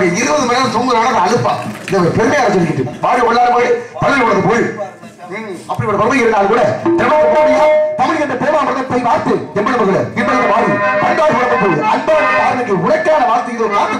ஒரு இருபது மணி நேரம் தூங்குறாங்க அழுப்பா இதை பெருமையாக சொல்லிக்கிட்டு பாடு உள்ளார போய் பள்ளி உனக்கு போய் ம், அப்படி ஒரு பொறுமை இருந்தால் கூட தமிழக போடியா தமிழ் என்ற தேவாமிரதத்தை வார்த்து எம்பள மகள இப்படி வாடி அன்பாடு உலகம் போய் அன்பாடு காரனுக்கு உனக்கான வார்த்தை இது ஒரு நாட்டு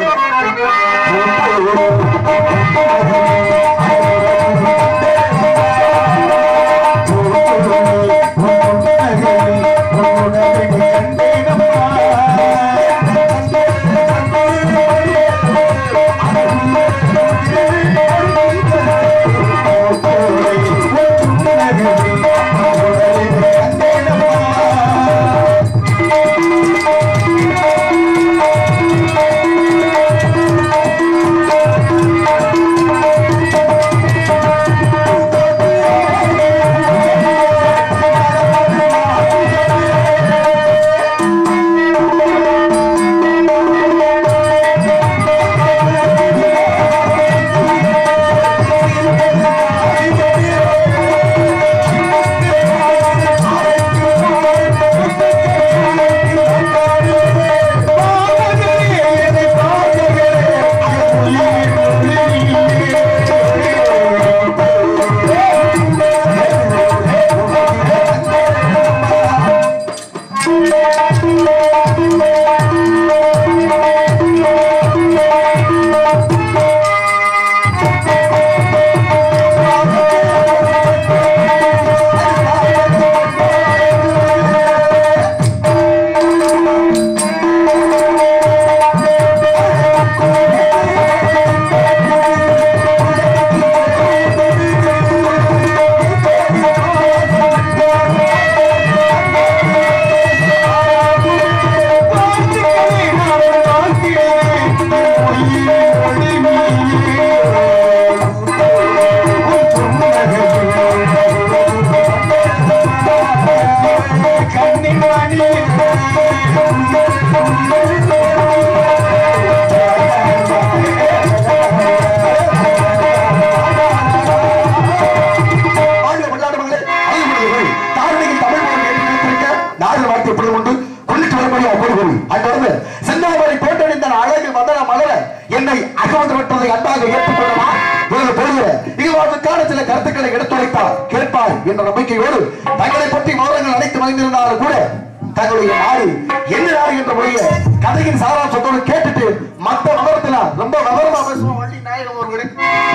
வாழ்க கொண்டாடுமங்களே அறிவுடையவர்கள் தாரணியில் தமிழ் மொழி ஏற்றுக்கொண்டிருக்க நாடு வாழ்த்து எப்படி உண்டு கொண்டுட்டு வரும்படி அப்போது கூறி அங்கிருந்து செந்தாமரை போட்டணிந்த அழகு மதன மலர என்னை அகமது விட்டதை அன்பாக ஏற்றுக்கொள்ளவா எனது பொழுது இவ்வாறுக்கான சில கருத்துக்களை எடுத்துரைத்தார் கேட்பார் என்ற நம்பிக்கையோடு தங்களை பற்றி மௌனங்கள் அனைத்து மறைந்திருந்தாலும் கூட தங்களுடைய நாடு என்ன நாடு என்ற மொழிய கதையின் சாராம்சத்தோடு கேட்டுட்டு மத்த விவரத்துல ரொம்ப விவரமா பேசுவோம் வள்ளி நாயகம் அவர்களே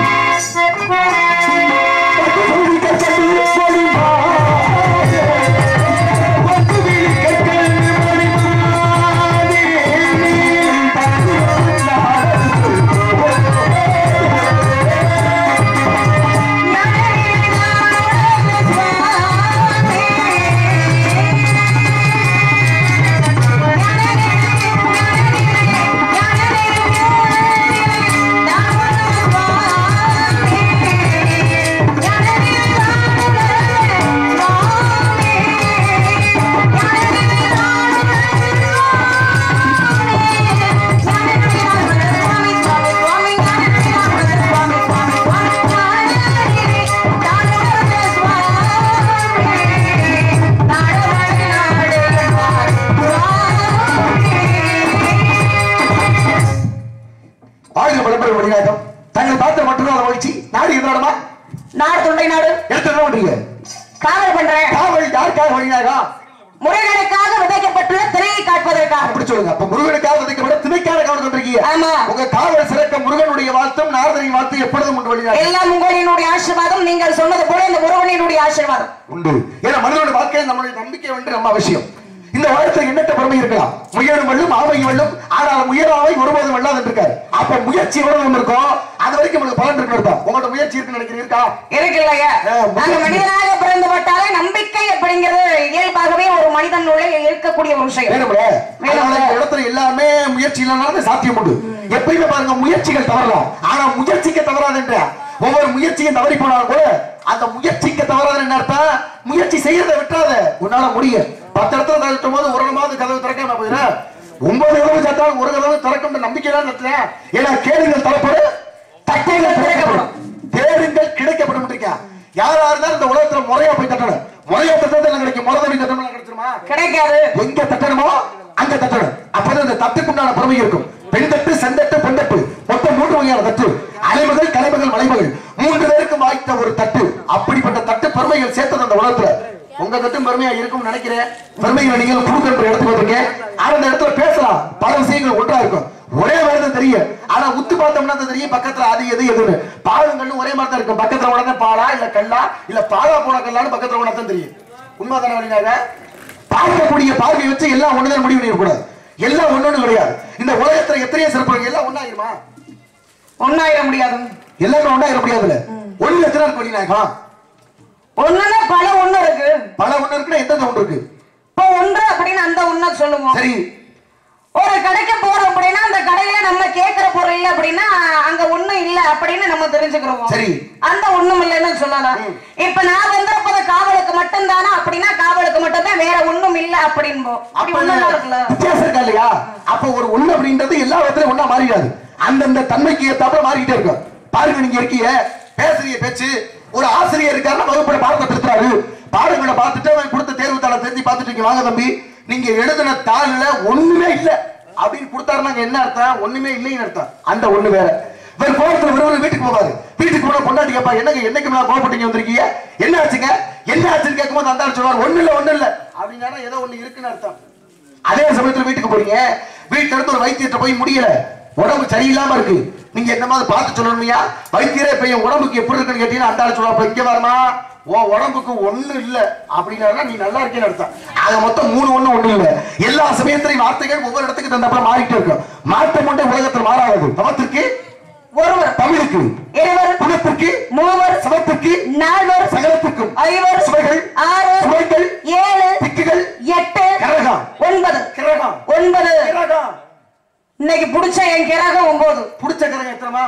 ஆயுத பரம்பரை வழிநாட்டம் தங்கள் பார்த்த மட்டும்தான் மகிழ்ச்சி நாடு எதிராடமா நாடு தொண்டை நாடு எடுத்து என்ன பண்றீங்க காவல் பண்றேன் காவல் யாருக்காக வழிநாகம் முறைகளுக்காக விதைக்கப்பட்டுள்ள திரையை காட்பதற்காக அப்படி சொல்லுங்க அப்ப முருகனுக்காக விதைக்கப்பட திணைக்கான கவனம் கொண்டிருக்கீங்க ஆமா. உங்க காவல் சிறக்க முருகனுடைய வாழ்த்தும் நாரதனின் வாழ்த்து எப்பொழுதும் உண்டு வழிநாட்டம் எல்லாம் உங்களினுடைய ஆசீர்வாதம் நீங்கள் சொன்னது போல இந்த முருகனினுடைய ஆசீர்வாதம் உண்டு ஏன்னா மனிதனுடைய வாழ்க்கையில் நம்மளுடைய நம்பிக்கை வந்து ரொம்ப அவசியம் இந்த வாழ்க்கையில் எண்ணற்ற பெருமை இருக்கலாம் முயலும் வெள்ளும் ஆமை வெள்ளும் ஆனால் முயலாவை ஒருபோதும் வெள்ளாது இருக்காரு அப்ப முயற்சி எவ்வளவு ஒண்ணு இருக்கோ அது வரைக்கும் உங்களுக்கு பலன் இருக்கு இருக்கும் உங்களோட முயற்சி இருக்குன்னு நினைக்கிறீங்க இருக்கா இருக்கு இல்லையா ஆ, முயற்சி. நாங்க மனிதனாக பிறந்து பட்டாலே நம்பிக்கை அப்படிங்கிறது இயல்பாகவே ஒரு மனிதன் உள்ளே இருக்கக்கூடிய ஒரு விஷயம் வேணும்ல வேணும்ல. அதனால இந்த இடத்துல எல்லாமே முயற்சி இல்லைனாலும் சாத்தியம் உண்டு எப்பயுமே பாருங்க முயற்சிகள் தவறலாம் ஆனா முயற்சிக்க தவறாதுன்ற ஒவ்வொரு முயற்சியும் தவறி போனாலும் கூட அந்த முயற்சிக்க தவறாது என்ன அர்த்தம் முயற்சி செய்யறதை விட்டுறாத உன்னால முடியும் பத்து இடத்துல தள்ளிட்டும் போது ஒரு இடமாவது கதவு திறக்காம போயிடுறேன் ஒன்பது கதவு சட்டாலும் ஒரு கதவு திறக்கும் நம்பிக்கை தான் நடத்துல ஏன்னா கேளுங்கள் தரப்படு தட்டைகள் திறக்கப்படும் தேடுங்கள் கிடைக்கப்படும் இருக்கா யாரா இருந்தாலும் இந்த உலகத்துல முறையா போய் தட்டணும் முறையா தட்டத்தில் கிடைக்கும் முறதவி தட்டணும் கிடைச்சிருமா கிடைக்காது எங்க தட்டணுமோ அங்க தட்டணும் அப்பதான் இந்த தட்டுக்குண்டான பொறுமை இருக்கும் பெண் தட்டு செந்தட்டு பெண் தட்டு உயர்வான தட்டு அலைமகள் கலைமகள் மலைமகள் மூன்று பேருக்கும் வாய்த்த ஒரு தட்டு அப்படிப்பட்ட தட்டு பெருமைகள் சேர்த்தது அந்த உலகத்துல உங்க தட்டும் பெருமையா இருக்கும்னு நினைக்கிறேன் பெருமைகளை நீங்களும் கொடுக்கின்ற இடத்துக்கு வந்திருக்கீங்க ஆனா அந்த இடத்துல பேசலாம் பல விஷயங்கள் ஒன்றா இருக்கும் ஒரே மாதிரி தான் தெரியும் ஆனா உத்து பார்த்தோம்னா தான் தெரியும் பக்கத்துல அது எது எதுன்னு பாலும் கண்ணும் ஒரே மாதிரி தான் இருக்கும் பக்கத்துல உடனே பாலா இல்ல கல்லா இல்ல பாலா போன கல்லான்னு பக்கத்துல உடனே தான் தெரியும் உண்மைதானே வழியாக பார்க்கக்கூடிய பார்வை வச்சு எல்லாம் ஒண்ணுதான் முடிவு பண்ணிடக்கூடாது எல்லாம் ஒண்ணு கிடையாது இந்த உலகத்துல எத்தனையோ சிறப்பு எல்லாம் ஒண்ணாயிருமா ஒன்னாயிர முடியாது எல்லாமே ஒண்ணாயிர முடியாதுல்ல ஒண்ணு எத்தனை இருக்கு வழிநாயகா ஒண்ணுன்னா பல ஒண்ணு இருக்கு பல ஒண்ணு இருக்குன்னா எந்த ஒன்று இருக்கு இப்போ ஒன்று அப்படின்னு அந்த ஒண்ண சொல்லுவோம் சரி ஒரு கடைக்கு போறோம் அப்படின்னா அந்த கடையில நம்ம கேக்குற பொருள் இல்ல அப்படின்னா அங்க ஒண்ணும் இல்ல அப்படின்னு நம்ம தெரிஞ்சுக்கிறோம் சரி. அந்த ஒண்ணும் இல்லைன்னு சொல்லலாம் இப்ப நான் வந்திருப்பது காவலுக்கு மட்டும் தானா அப்படின்னா காவலுக்கு மட்டும் தான் வேற ஒண்ணும் இல்ல அப்படின்போம் அப்படி அப்ப ஒண்ணும் இருக்குல்ல வித்தியாசம் இருக்கா இல்லையா அப்ப ஒரு ஒண்ணு அப்படின்றது எல்லா இடத்துலயும் ஒண்ணா மாறிடாது அந்தந்த தன்மைக்கு ஏத்தாப்புல மாறிக்கிட்டே இருக்கும் பாருங்க நீங்க இருக்கீங்க பேசுறீங்க பேச்சு ஒரு ஆசிரியர் இருக்காருன்னா வகுப்புல பாடத்தை பெற்றுறாரு பாடங்களை பார்த்துட்டு அவன் கொடுத்த தேர்வு தாளை தெரிஞ்சு பார்த்துட்டு இருக்கீங்க வாங்க தம்பி நீங்க எழுதின தாள்ல ஒண்ணுமே இல்ல அப்படின்னு கொடுத்தாருனாங்க என்ன அர்த்தம் ஒண்ணுமே இல்லைன்னு அர்த்தம் அந்த ஒண்ணு வேற வேற கோபத்துல விரும்புற வீட்டுக்கு போவாரு வீட்டுக்கு போனா பொண்டாட்டி கேப்பா என்னங்க என்னைக்கு நான் கோபப்பட்டீங்க வந்திருக்கீங்க என்ன ஆச்சுங்க என்ன ஆச்சுன்னு கேட்கும்போது அந்த ஆள் சொல்லுவார் ஒண்ணு இல்ல ஒண்ணு இல்ல அப்படின்னா ஏதோ ஒண்ணு இருக்குன்னு அர்த்தம் அதே சமயத்துல வீட்டுக்கு போறீங்க வீட்டுல இருந்து ஒரு வைத்தியத்தை போய் முடியல உடம்பு சரியில்லாம இருக்கு நீங்க என்ன மாதிரி பார்த்து சொல்லணுமையா வைத்தியரே இப்ப என் உடம்புக்கு எப்படி இருக்குன்னு கேட்டீங்கன்னா அந்த ஆள் சொல்லுவா இங்க வரமா உன் உடம்புக்கு ஒண்ணு இல்ல அப்படின்னா நீ நல்லா இருக்கேன்னு அர்த்தம் ஆக மொத்தம் மூணு ஒண்ணு ஒண்ணு இல்ல எல்லா சமயத்திலையும் வார்த்தைகள் ஒவ்வொரு இடத்துக்கு தந்தப்பட மாறிட்டே இருக்கும் மாற்றம் ஒன்றே உலகத்தில் மாறாதது தவத்திற்கு ஒருவர் தமிழுக்கு இருவர் குணத்திற்கு மூவர் சமத்திற்கு நால்வர் சகலத்திற்கும் ஐவர் சுவைகள் ஆறு சுவைகள் ஏழு திக்குகள் எட்டு கிரகம் ஒன்பது கிரகம் ஒன்பது கிரகம் இன்னைக்கு புடிச்ச என் கிரகம் ஒன்பது புடிச்ச கிரகம் எத்தனமா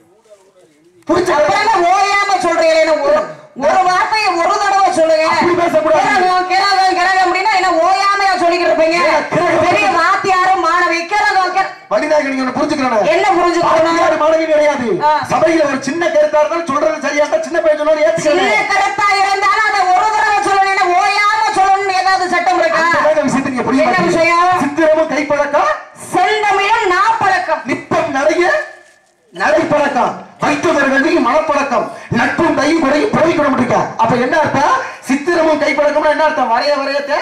புடிச்ச அப்புறம் கிரகம் என்ன ஓயாம சொல்றீங்களே ஒரு ஒரு வார்த்தையை ஒரு தடவை சொல்லுங்க அப்படி பேசக்கூடாது. கிரகம் கிரகம் கிரகம் அப்படின்னா என்ன ஓயாமையா சொல்லிக்கிட்டு இருப்பீங்க கிரகம். பெரிய வாத்தியாரும் மாணவி கிரகம் கிர- வடிநாயகன் நீங்க ஒண்ணு புரிஞ்சுக்கணும் என்ன புரிஞ்சுக்கணும் வாத்தியார் மாணவி கிடையாது ஆ. சபையில ஒரு சின்ன கருத்தா இருந்தாலும் சொல்றது சரியா இருந்தா சின்ன பையன் சொன்னாலும் சின்ன ஏத்துக்கணும் கருத்தா இருந்தாலும் அதை ஒரு தடவை சொல்லணும் என்ன ஓயாம சொல்லணும்னு ஏதாவது சட்டம் இருக்கா அந்த விஷயத்தை நீங்க புரிய என்ன மாட்டீங்க. விஷயம்? சித்திரமும் கைப்பழக்கம் செந்தமிழும் நாப்பழக்கம் நித்தம் நிறைய நடைப்பழக்கம் வைத்தவர்களுக்கு மனப்பழக்கம் நட்பும் கையும் குறையும் பிறவி கொள்ள முடியும் அப்ப என்ன அர்த்தம் சித்திரமும் கைப்பழக்கம்னா என்ன அர்த்தம் வரைய வரையத்த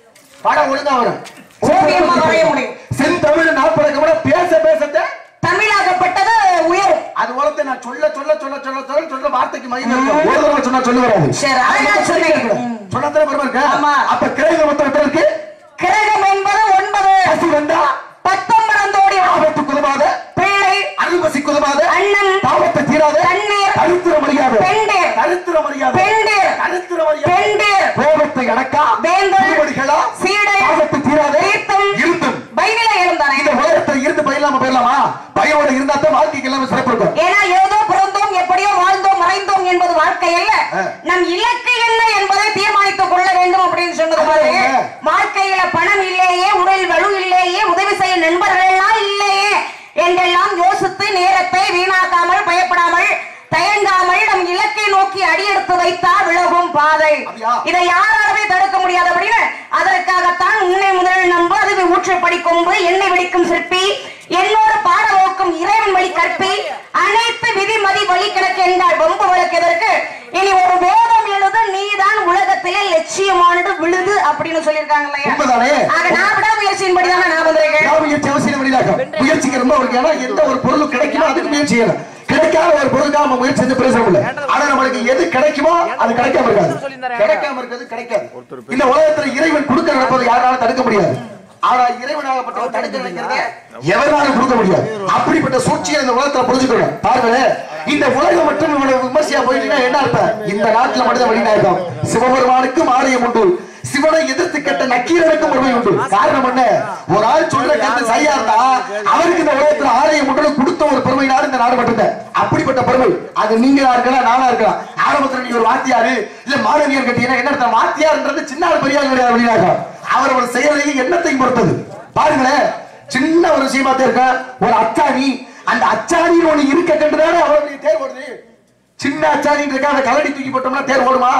படம் ஒழுங்கா வரும் ஓவியமா வரைய முடியும். செந்தமிழ் நாப்பழக்கம்னா பேச பேசத்த தமிழாகப்பட்டது உயரும் அது போலத்தை நான் சொல்ல சொல்ல சொல்ல சொல்ல சொல்ல சொல்ற வார்த்தைக்கு மகிமை இருக்கும் ஒரு தடவை சொன்னா சொல்லு வராது சரி, அது அழகா மட்டும் சொன்னீங்க. சொல்லிக்கிறேன். சொன்னதானே பெருமை இருக்கு ஆமா. அப்ப கிரக மொத்தம் எத்தனை இருக்கு கிரகம் என்பது ஒன்பது பசி வந்தா பத்தொன்பதாந்தோடி ஆபத்து குதமாத பிள்ளை அருள்பசி குதமாத அண்ணன் பாவத்தை தீராத தண்ணீர் தரித்திர மரியாதை பெண்டேர் தரித்திர மரியாதை பெண்டேர் தரித்திர மரியாதை பெண்டேர் கோபத்தை அடக்கா வேந்தர் திருவடிகளா சீடை பாவத்தை தீராதே தீர்த்தம் இருந்தும் பைபிள எழுந்தானே இந்த உலகத்துல இருந்து பயிலாம போயிடலாமா பயோட இருந்தா தான் வாழ்க்கைக்கு எல்லாமே சிறப்பு இருக்கும் ஏன்னா ஏதோ பிறந்தோம் எப்படியோ வாழ்ந்தோம் மறைந்தோம் என்பது வாழ்க்கை அல்ல ஆ. நம் இலக்கு என்ன என்பதை தீர்மானித்துக் கொள்ள வேண்டும் அப்படின்னு சொன்னது மாதிரி ஆமாங்க. வாழ்க்கையில பணம் இல்லையே உடல் வலு இல்லையே உதவி செய்ய நண்பர்கள் எல்லாம் இல்லையே என்றெல்லாம் யோசித்து நேரத்தை வீணாக்காமல் பயப்படாமல் தயங்காமல் நம் இலக்கை நோக்கி அடியெடுத்து வைத்தால் விலகும் பாதை அப்படியா? இதை யாராலுமே தடுக்க முடியாது அப்படின்னு அதற்காகத்தான் உன்னை முதல் நம்ப அதுவே ஊற்றுப்படி கொம்பு எண்ணெய் வெடிக்கும் சிற்பி என்னோட பாட நோக்கும் இறைவன் வழி கற்பி அனைத்து விதிமதி வழி கிடக்கு என்றால் வம்பு வழக்கு எதற்கு இனி ஒரு வேதம் எழுத நீதான் உலகத்திலே லட்சியமானது விழுது அப்படின்னு சொல்லியிருக்காங்க இல்லையா உண்மைதானே ஆக நான் விட முயற்சியின்படி தான் நான் வந்திருக்கேன் யார் முயற்சி அவசியம் வெளியாகும் முயற்சிக்கு ரொம்ப அவருக்கு ஏன்னா எந்த ஒரு பொருளும் கிடைக்குமோ அதுக்கு முயற்சி செய்யணும் கிடைக்காத ஒரு பொருளுக்காக நம்ம முயற்சி செஞ்சு பிரயோஜனம் இல்லை ஆனா நம்மளுக்கு எது கிடைக்குமோ அது கிடைக்காம இருக்காது கிடைக்காம இருக்கிறது கிடைக்காது இந்த உலகத்துல இறைவன் கொடுக்க நடப்பதை யாராலும் தடுக்க முடியாது ஆனா இறைவனாகப்பட்டவர் தடுக்க நினைக்கிறத எவராலும் கொடுக்க முடியாது அப்படிப்பட்ட சூழ்ச்சியை இந்த உலகத்துல புரிஞ்சுக்கணும் பாருங்களேன் இந்த உலகம் மட்டும் இவ்வளவு விமர்சையா போயிட்டீங்கன்னா என்ன அர்த்தம் இந்த நாட்டுல மனித வழிநாயகம் சிவபெருமானுக்கும் ஆலயம் உண்டு சிவனை எதிர்த்து கெட்ட நக்கீரனுக்கும் உரிமை உண்டு காரணம் என்ன ஒரு ஆள் சொல்ற கருத்து சரியா இருந்தா அவருக்கு இந்த உலகத்துல ஆலயம் உண்டு கொடுத்த ஒரு பெருமை நாடு இந்த நாடு மட்டும்தான் அப்படிப்பட்ட பெருமை அது நீங்களா இருக்கலாம் நானா இருக்கலாம் ஆரம்பத்துல நீங்க ஒரு வாத்தியாரு இல்ல மாணவியர் கேட்டீங்கன்னா என்ன அர்த்தம் வாத்தியார்ன்றது சின்ன ஆள் பெரிய ஆள் கிடையாது வழிநாயகம் அவர் ஒரு செயலையும் எண்ணத்தையும் பொறுத்தது பாருங்களேன் சின்ன ஒரு விஷயமா தான் இருக்க ஒரு அச்சாணி அந்த அச்சாணின்னு ஒண்ணு இருக்க கண்டுதானே அவருடைய தேர் ஓடுது சின்ன அச்சாணின்னு இருக்கா அந்த கலடி தூக்கி போட்டோம்னா தேர் ஓடுமா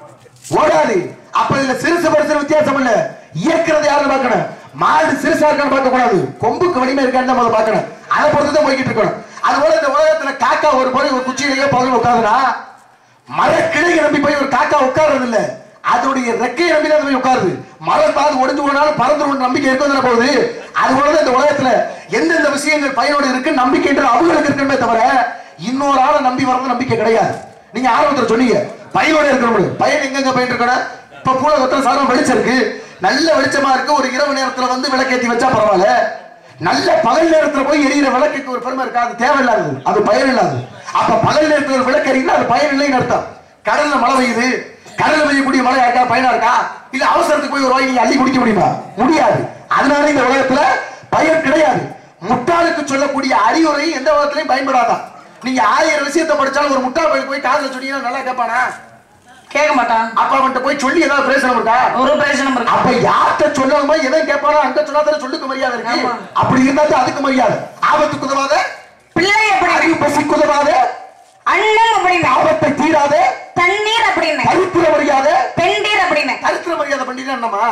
ஓடாது அப்ப இதுல சிறுசு பெருசு வித்தியாசம் இல்ல இயக்குறது யாரும் பார்க்கணும் மாடு சிறுசா இருக்கான்னு பார்க்க கூடாது கொம்புக்கு வலிமை இருக்கான்னு தான் முதல்ல பார்க்கணும் அதை பொறுத்து தான் போய்கிட்டு இருக்கணும் அதுபோல இந்த உலகத்துல காக்கா ஒரு போய் ஒரு குச்சியிலேயே பகல் உட்காந்துனா மரக்கிளை நம்பி போய் ஒரு காக்கா உட்கார்றது இல்ல அதோடைய ரெக்கையை நம்பி தான் போய் உட்காருது மரம் பாது ஒடிஞ்சு போனாலும் பறந்துடும் நம்பிக்கை இருக்கிறதுல போகுது அது போலதான் இந்த உலகத்துல எந்தெந்த விஷயங்கள் பயனோடு இருக்கு நம்பிக்கைன்ற அவங்களுக்கு இருக்குமே தவிர இன்னொரு ஆளை நம்பி வர்றது நம்பிக்கை கிடையாது நீங்க ஆரம்பத்துல சொன்னீங்க பயனோட இருக்கணும் பயன் எங்கெங்க பயன் இருக்கணும் இப்ப பூலகத்துல சாதாரண வெளிச்சம் இருக்கு நல்ல வெளிச்சமா இருக்கு ஒரு இரவு நேரத்துல வந்து விளக்கேத்தி வச்சா பரவாயில்ல நல்ல பகல் நேரத்துல போய் எரியிற விளக்குக்கு ஒரு பெருமை இருக்கா அது தேவையில்லாதது அது பயன் இல்லாதது அப்ப பகல் நேரத்துல ஒரு விளக்கு எரியுதுன்னா அது பயன் இல்லைன்னு அர்த்தம் கடல்ல மழை பெய்யுது கடல்ல பெய்யக்கூடிய மழை யாருக்கா பயனா இருக்கா இல்ல அவசரத்துக்கு போய் ஒரு வாய் நீங்க அள்ளி குடிக்க முடியுமா முடியாது அதனால இந்த உலகத்துல பயன் கிடையாது முட்டாளுக்கு சொல்லக்கூடிய அறிவுரை எந்த உலகத்திலையும் பயன்படாதான் நீங்க ஆயிரம் விஷயத்தை படிச்சாலும் ஒரு முட்டாள் பையன் போய் காதுல சொன்னீங்கன்னா நல்லா கேட்பானா கேட்க மாட்டான் அப்ப அவன்கிட்ட போய் சொல்லி ஏதாவது பிரயோசனம் இருக்கா ஒரு பிரயோஜனம் இருக்கு அப்ப யார்கிட்ட சொல்லணுமோ எதை கேட்பானோ அங்க சொன்னாதான் சொல்லுக்கு மரியாதை இருக்கு ஆமா. அப்படி இருந்தா தான் அதுக்கு மரியாதை ஆபத்துக்கு உதவாத பிள்ளை எப்படி அறிவு பசிக்கு உதவாத அண்ணன் அப்படின்னு ஆபத்தை தீராத தண்ணீர் அப்படின்னு தரித்திர மரியாதை பெண்டீர் அப்படின்னு தரித்திர மரியாதை பண்ணிட்டு என்னமா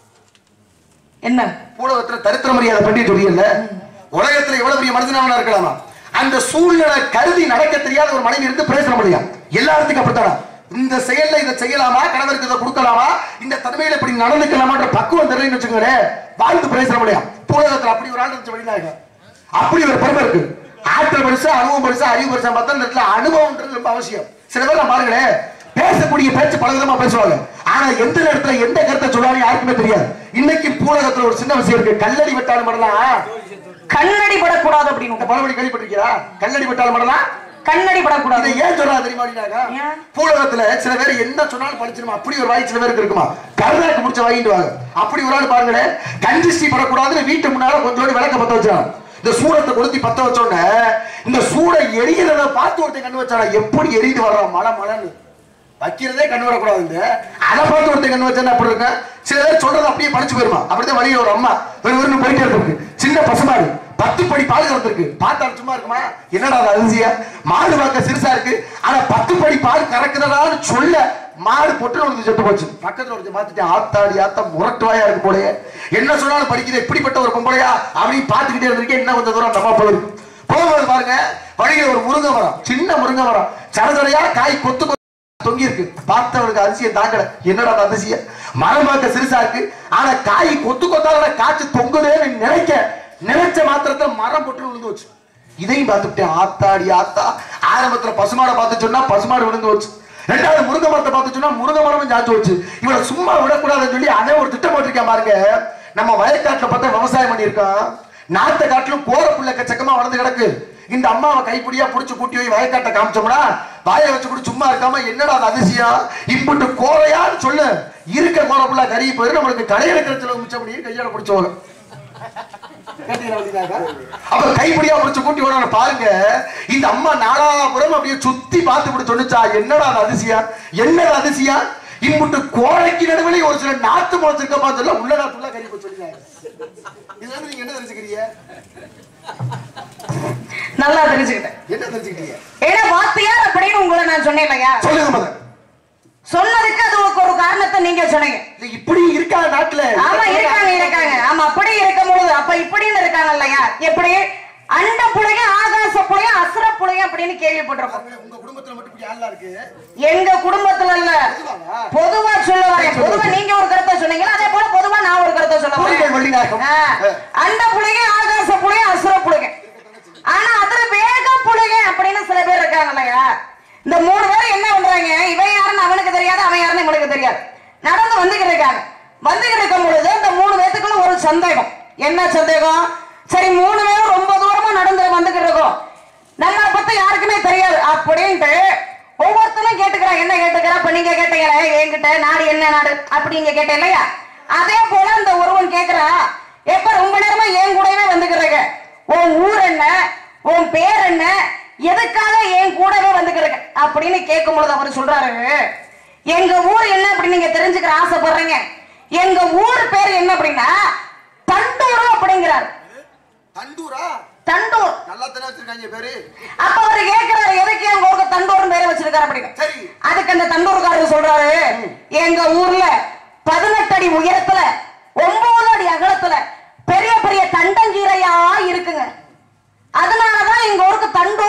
என்ன உலகத்துல தரித்திர மரியாதை பண்ணி சொல்லியல உலகத்துல எவ்வளவு பெரிய மனிதனாவனா இருக்கலாமா அந்த சூழ்நிலை கருதி நடக்க தெரியாத ஒரு மனைவி இருந்து பேச முடியும் எல்லாத்துக்கும் அப்படித்தானா இந்த செயல்ல இதை செய்யலாமா கணவருக்கு இதை கொடுக்கலாமா இந்த தன்மையில இப்படி நடந்துக்கலாமான்ற பக்குவம் தெரியலன்னு வச்சுக்கோங்களேன் வாழ்ந்து பேச முடியும் உலகத்துல அப்படி ஒரு ஆள் இருந்துச்சு வெளிநாயகம் அப்படி ஒரு பெருமை இருக்கு ஆற்றல் பெருசா அனுபவம் பெருசா அறிவு பெருசா பார்த்தா இந்த இடத்துல அனுபவம்ன்றது ரொம்ப அவசியம் சில பேர் பாருங்களேன் பேசக்கூடிய பேச்சு பல விதமா பேசுவாங்க ஆனா எந்த நேரத்துல எந்த கருத்தை சொல்றாலும் யாருக்குமே தெரியாது இன்னைக்கு பூலகத்துல ஒரு சின்ன விஷயம் இருக்கு கல்லடி வெட்டாலும் பண்ணலாம் கண்ணடி படக்கூடாது அப்படின்னு இந்த பழமொழி கேள்விப்பட்டிருக்கியா கல்லடி வெட்டாலும் பண்ணலாம் கண்ணடி படக்கூடாது இதை ஏன் சொல்றா தெரியுமா அப்படின்னாக்க, ஏன்? பூலகத்துல சில பேர் என்ன சொன்னாலும் படிச்சிருமா அப்படி ஒரு வாய் சில பேருக்கு இருக்குமா கருணாக்கு முடிச்ச வாங்கிட்டு வாங்க அப்படி ஒரு ஆள் பாருங்களேன் கண்டிஸ்டி படக்கூடாதுன்னு வீட்டு முன்னால கொஞ்சோண்டு விளக்க பத்த வச்சான் இந்த சூடத்தை கொளுத்தி பத்த வச்சோடனே இந்த சூடை எரியறத பார்த்து ஒருத்தன் கண்ணு வச்சானா எப்படி எரியுது வர்றான் மழை மழைன்னு வைக்கிறதே கண்ணு வரக்கூடாது அதை பார்த்து ஒருத்தன் கண்ணு வச்சா அப்படி இருக்க சில பேர் சொல்றது அப்படியே படிச்சு போயிருமா அப்படிதான் வழியில ஒரு அம்மா ஒரு ஒரு போயிட்டே இருக்கு சின்ன பசுமாடு பத்து படி பால் கறந்துருக்கு பார்த்தா சும்மா இருக்குமா என்னடா அது அதிசயா மாடு பார்க்க சிறுசா இருக்கு ஆனா பத்து படி பால் கறக்குறதான்னு சொல்ல மாடு பொட்டு வந்து செத்து போச்சு பக்கத்துல ஒரு மாத்திட்டேன் ஆத்தாடி ஆத்தா முரட்டுவாயா இருக்கு போலயே என்ன சொன்னாலும் படிக்கிற இப்படிப்பட்ட ஒரு பொம்பளையா அப்படின்னு பார்த்துக்கிட்டே இருந்திருக்கேன் என்ன கொஞ்சம் தூரம் நம்ம போல இருக்கு போகும்போது பாருங்க வழியில ஒரு முருங்கை மரம் சின்ன முருங்கை மரம் சடசடையா காய் கொத்து கொத்து தொங்கி இருக்கு பார்த்தவனுக்கு அதிசயம் தாங்கல என்னடா அந்த அதிசயம் மரம் பார்க்க சிறுசா இருக்கு ஆனா காய் கொத்து கொத்தால காய்ச்சி தொங்குதேன்னு நினைக்க நினைச்ச மாத்திரத்துல மரம் போட்டு விழுந்து வச்சு இதையும் பார்த்துட்டேன் ஆத்தாடி ஆத்தா ஆரம்பத்துல பசுமாடை பார்த்து சொன்னா பசுமாடு விழுந்து வச்சு ரெண்டாவது முருங்கை மரத்தை பார்த்து சொன்னா முருங்கை மரமும் சாச்சு வச்சு இவனை சும்மா விடக்கூடாதுன்னு சொல்லி அதே ஒரு திட்டம் போட்டிருக்கேன் பாருங்க நம்ம வயக்காட்டுல பார்த்தா விவசாயம் பண்ணியிருக்கான் நாத்த காட்டிலும் கோர புள்ள கச்சக்கமா வளர்ந்து கிடக்கு இந்த அம்மாவை கைப்பிடியா புடிச்சு கூட்டி போய் வயக்காட்ட காமிச்சோம்னா வாயை வச்சு கூட சும்மா இருக்காம என்னடா அது அதிசயம் இம்புட்டு கோரையான்னு சொல்லு இருக்க கோர புள்ள கறி போயிரு நம்மளுக்கு கடையில கிடைச்சல மிச்சம் பண்ணி கையால பிடிச்சவங்க அப்ப கைப்பிடியா பிடிச்சு கூட்டி வர பாருங்க இந்த அம்மா நாலாபுரம் அப்படியே சுத்தி பார்த்து இப்படி சொன்னுச்சா என்னடா அது அதிசயம் என்னடா அதிசயம் இம்புட்டு கோழைக்கு நடுவில் ஒரு சில நாத்து முளைச்சிருக்கமா சொல்ல உள்ள நாத்துள்ள கறி போய் சொல்லுங்க இதுல இருந்து நீங்க என்ன தெரிஞ்சுக்கிறீங்க நல்லா தெரிஞ்சுக்கிட்டேன் என்ன தெரிஞ்சுக்கிட்டீங்க ஏன்னா வாத்தியார் அப்படின்னு உங்களை நான் சொன்னேன் இல்லையா சொல்லுங்க மதன் சொன்னதுக்கு அது ஒரு- ஒரு காரணத்தை நீங்க சொன்னீங்க இல்ல, இப்படி இருக்கா நாட்டுல ஆமா இருக்காங்க இருக்காங்க ஆமா அப்படி இருக்கும் பொழுது அப்ப இப்படின்னு இருக்காங்க இல்லையா எப்படி அண்ட புளைய ஆகாச புளைய அசுர புளைய அப்படின்னு கேள்விப்பட்டிருக்கோம் உங்க குடும்பத்துல மட்டும் இப்படி ஆளா இருக்கு எங்க குடும்பத்துல இல்ல பொதுவாவா? பொதுவா சொல்ல வரேன் பொதுவா நீங்க ஒரு கருத்தை சொன்னீங்களா அதே போல பொதுவா நான் ஒரு கருத்தை சொல்ல புரியுது, வரேன் வள்ளிநாயகம். ஆ, அண்ட புளைய ஆகாச புளைய அசுர புளைய ஆனா அதுல வேக புளைய அப்படின்னு சில பேர் இருக்காங்க இல்லையா இந்த மூணு பேர் என்ன பண்றாங்க இவன் யாருன்னு அவனுக்கு தெரியாது அவன் யாருன்னு இவனுக்கு தெரியாது நடந்து வந்துகிட்டு இருக்காங்க வந்துகிட்டு இருக்கும் பொழுது இந்த மூணு பேத்துக்குள்ள ஒரு சந்தேகம் என்ன சந்தேகம் சரி மூணு பேரும் ரொம்ப தூரமா நடந்து வந்துகிட்டு இருக்கோம் நம்மளை பத்தி யாருக்குமே தெரியாது அப்படின்ட்டு ஒவ்வொருத்தரும் கேட்டுக்கிறான் என்ன கேட்டுக்கிறா இப்ப நீங்க கேட்டீங்களே என்கிட்ட நாடு என்ன நாடு அப்படி நீங்க கேட்டேன் இல்லையா அதே போல இந்த ஒருவன் கேக்குறா எப்ப ரொம்ப நேரமா என் கூடவே வந்துக்கிறீங்க உன் ஊர் என்ன உன் பேர் என்ன எதுக்காக என் கூடவே வந்துக்கிறீங்க அப்படின்னு கேட்கும் பொழுது அவர் சொல்றாரு எங்க ஊர் என்ன அப்படி நீங்க தெரிஞ்சுக்கிற ஆசைப்படுறீங்க எங்க ஊர் பேர் என்ன அப்படின்னா தண்டூர் அப்படிங்கிறார் தண்டூரா தண்டூர் நல்லா தானே வச்சிருக்காங்க பேரு அப்ப அவர் கேக்குறாரு எதுக்கு எங்க ஊருக்கு தண்டூர்னு பேரை வச்சிருக்காரு அப்படின்னு சரி அதுக்கு அந்த தண்டூர்காரர் சொல்றாரு எங்க ஊர்ல பதினெட்டு அடி உயரத்துல ஒன்பது அடி அகலத்துல பெரிய பெரிய தண்டங்கீரையா இருக்குங்க அதனாலதான் எங்க ஊருக்கு தண்டு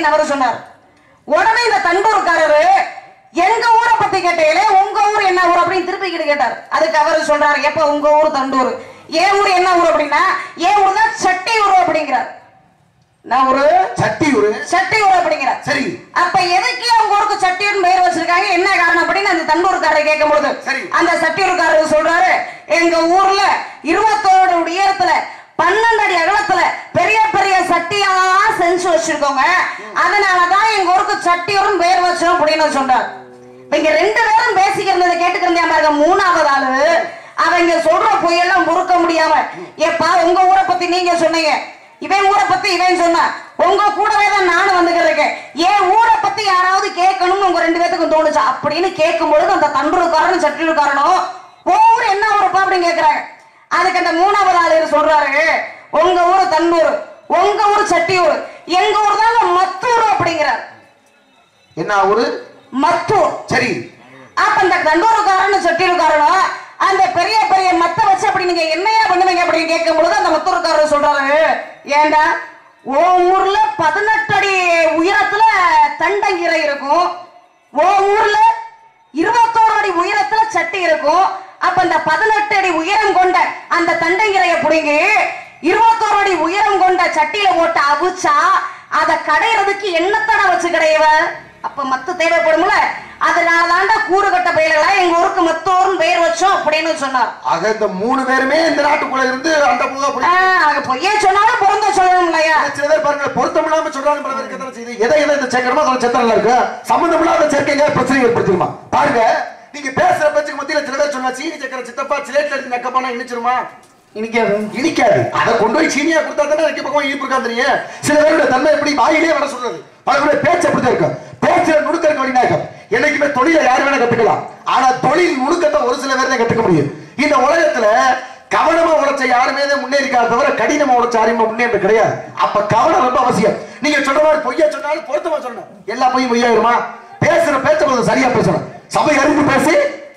அப்படின்னு அவரு சொன்னார் உடனே இந்த தண்டூர்காரரு எங்க ஊரை பத்தி கேட்டீங்களே உங்க ஊர் என்ன ஊர் அப்படின்னு திருப்பிக்கிட்டு கேட்டார் அதுக்கு அவரு சொல்றாரு எப்ப உங்க ஊர் தண்டூர் என் ஊர் என்ன ஊர் அப்படின்னா என் ஊர் தான் சட்டி ஊர் அப்படிங்கிறார் நான் ஒரு சட்டி ஒரு சட்டி ஊர் அப்படிங்கிறார் சரி அப்ப எதுக்கு அவங்க ஊருக்கு சட்டியூர்னு பெயர் வச்சிருக்காங்க என்ன காரணம் அப்படின்னு அந்த தண்டூர்காரர் கேட்கும் பொழுது சரி. அந்த சட்டியூர்காரர் சொல்றாரு எங்க ஊர்ல இருபத்தோடு உயரத்துல பன்னெண்டு அடி அகலத்துல பெரிய பெரிய சட்டியா செஞ்சு வச்சிருக்கோங்க அதனாலதான் எங்க ஊருக்கு சட்டியூர்னு பெயர் வச்சோம் அப்படின்னு சொல்றாரு இப்ப இங்க ரெண்டு பேரும் பேசிக்கிறத கேட்டுக்கிறதே பாருங்க மூணாவது ஆளு அவங்க சொல்ற பொய்யெல்லாம் பொறுக்க முடியாம ஏப்பா உங்க ஊரை பத்தி நீங்க சொன்னீங்க இவன் ஊரை பத்தி இவன் சொன்னா உங்க கூடவே தான் நானும் வந்துக்கிறேன் என் ஊரை பத்தி யாராவது கேட்கணும்னு உங்க ரெண்டு பேத்துக்கும் தோணுச்சா அப்படின்னு கேட்கும் பொழுது அந்த தண்டூர்காரனும் சட்டியூர்காரனும் உன் ஊர் என்ன ஊருப்பா அப்படின்னு கேக்குறாங்க அதுக்கு அந்த மூணாவது ஆளு சொல்றாரு உங்க ஊரு தன்னூர் உங்க ஊர் சட்டியூர் எங்க ஊர் தாங்க மத்தூர் அப்படிங்கிறார் என்ன ஒரு மத்தூர் சரி அப்ப இந்த தண்டூர்காரன் சட்டியூர்காரனும் அந்த பெரிய பெரிய மத்த வச்சு அப்படி நீங்க என்னையா பண்ணுவீங்க அப்படின்னு கேட்கும் பொழுது அந்த மத்தூர்காரர் சொல்றாரு ஏண்டா உன் ஊர்ல பதினெட்டு அடி உயரத்துல தண்டங்கீரை இருக்கும் உன் ஊர்ல இருபத்தோரு அடி உயரத்துல சட்டி இருக்கும் அப்ப இந்த பதினெட்டு அடி உயரம் கொண்ட அந்த தண்டங்கீரைய புடுங்கி இருபத்தோரு அடி உயரம் கொண்ட சட்டியில போட்டு அவிச்சா அத கடையிறதுக்கு என்னத்தடா வச்சு கடையவ அப்ப மத்து தேவைப்படும்ல அதனால தாண்டா கூறு கட்ட பயிர்களா எங்க ஊருக்கு மத்தோர்னு பெயர் வச்சோம் அப்படின்னு சொன்னார் ஆக இந்த மூணு பேருமே இந்த நாட்டுக்குள்ள இருந்து அந்த புகை அப்படி ஆஹ், அங்க பொய்யே சொன்னாலும் பொருந்த சொல்லணும் இல்லையா சில பேர் பாருங்க பொருத்தம் இல்லாம சொல்றாங்க பல பேருக்கு எத்தனை செய்யுது எதை எதை இந்த சேர்க்கணுமோ அதோட செத்தரில் இருக்கு சம்பந்தம் இல்லாத சேர்க்கைங்க பிரச்சனை ஏற்படுத்திடுமா பாருங்க நீங்க பேசுற பேச்சுக்கு மத்தியில சில பேர் சொன்னா சீனி சக்கரை சித்தப்பா சிலேட்ல எடுத்து நக்கப்பானா இனிச்சிருமா இனிக்காது இனிக்காது அதை கொண்டு போய் சீனியா கொடுத்தா தானே எனக்கு பக்கம் இனிப்பு இருக்கா தெரியும் சில பேருடைய தன்மை எப்படி வாயிலே வர சொல்றது பல பேருடைய பேச்சு அப்படிதான் இருக்கும் பேச்சுல நுணுக்க இருக்க வழிநாயகம் என்னைக்குமே தொழிலை யார் வேணா கத்துக்கலாம் ஆனா தொழில் நுணுக்கத்தை ஒரு சில பேர் தான் கத்துக்க முடியும் இந்த உலகத்துல கவனமா உழைச்ச யாருமே தான் முன்னேறிக்காத தவிர கடினமா உழைச்ச யாருமே முன்னேற்ற கிடையாது அப்ப கவனம் ரொம்ப அவசியம் நீங்க சொல்ற மாதிரி பொய்யா சொன்னாலும் பொருத்தமா சொல்லணும் எல்லா பொய்யும் பொய்யாயிருமா பேசுற பேச்ச கொஞ்சம் சரியா பேசணும் சபை அறிந்து பேசி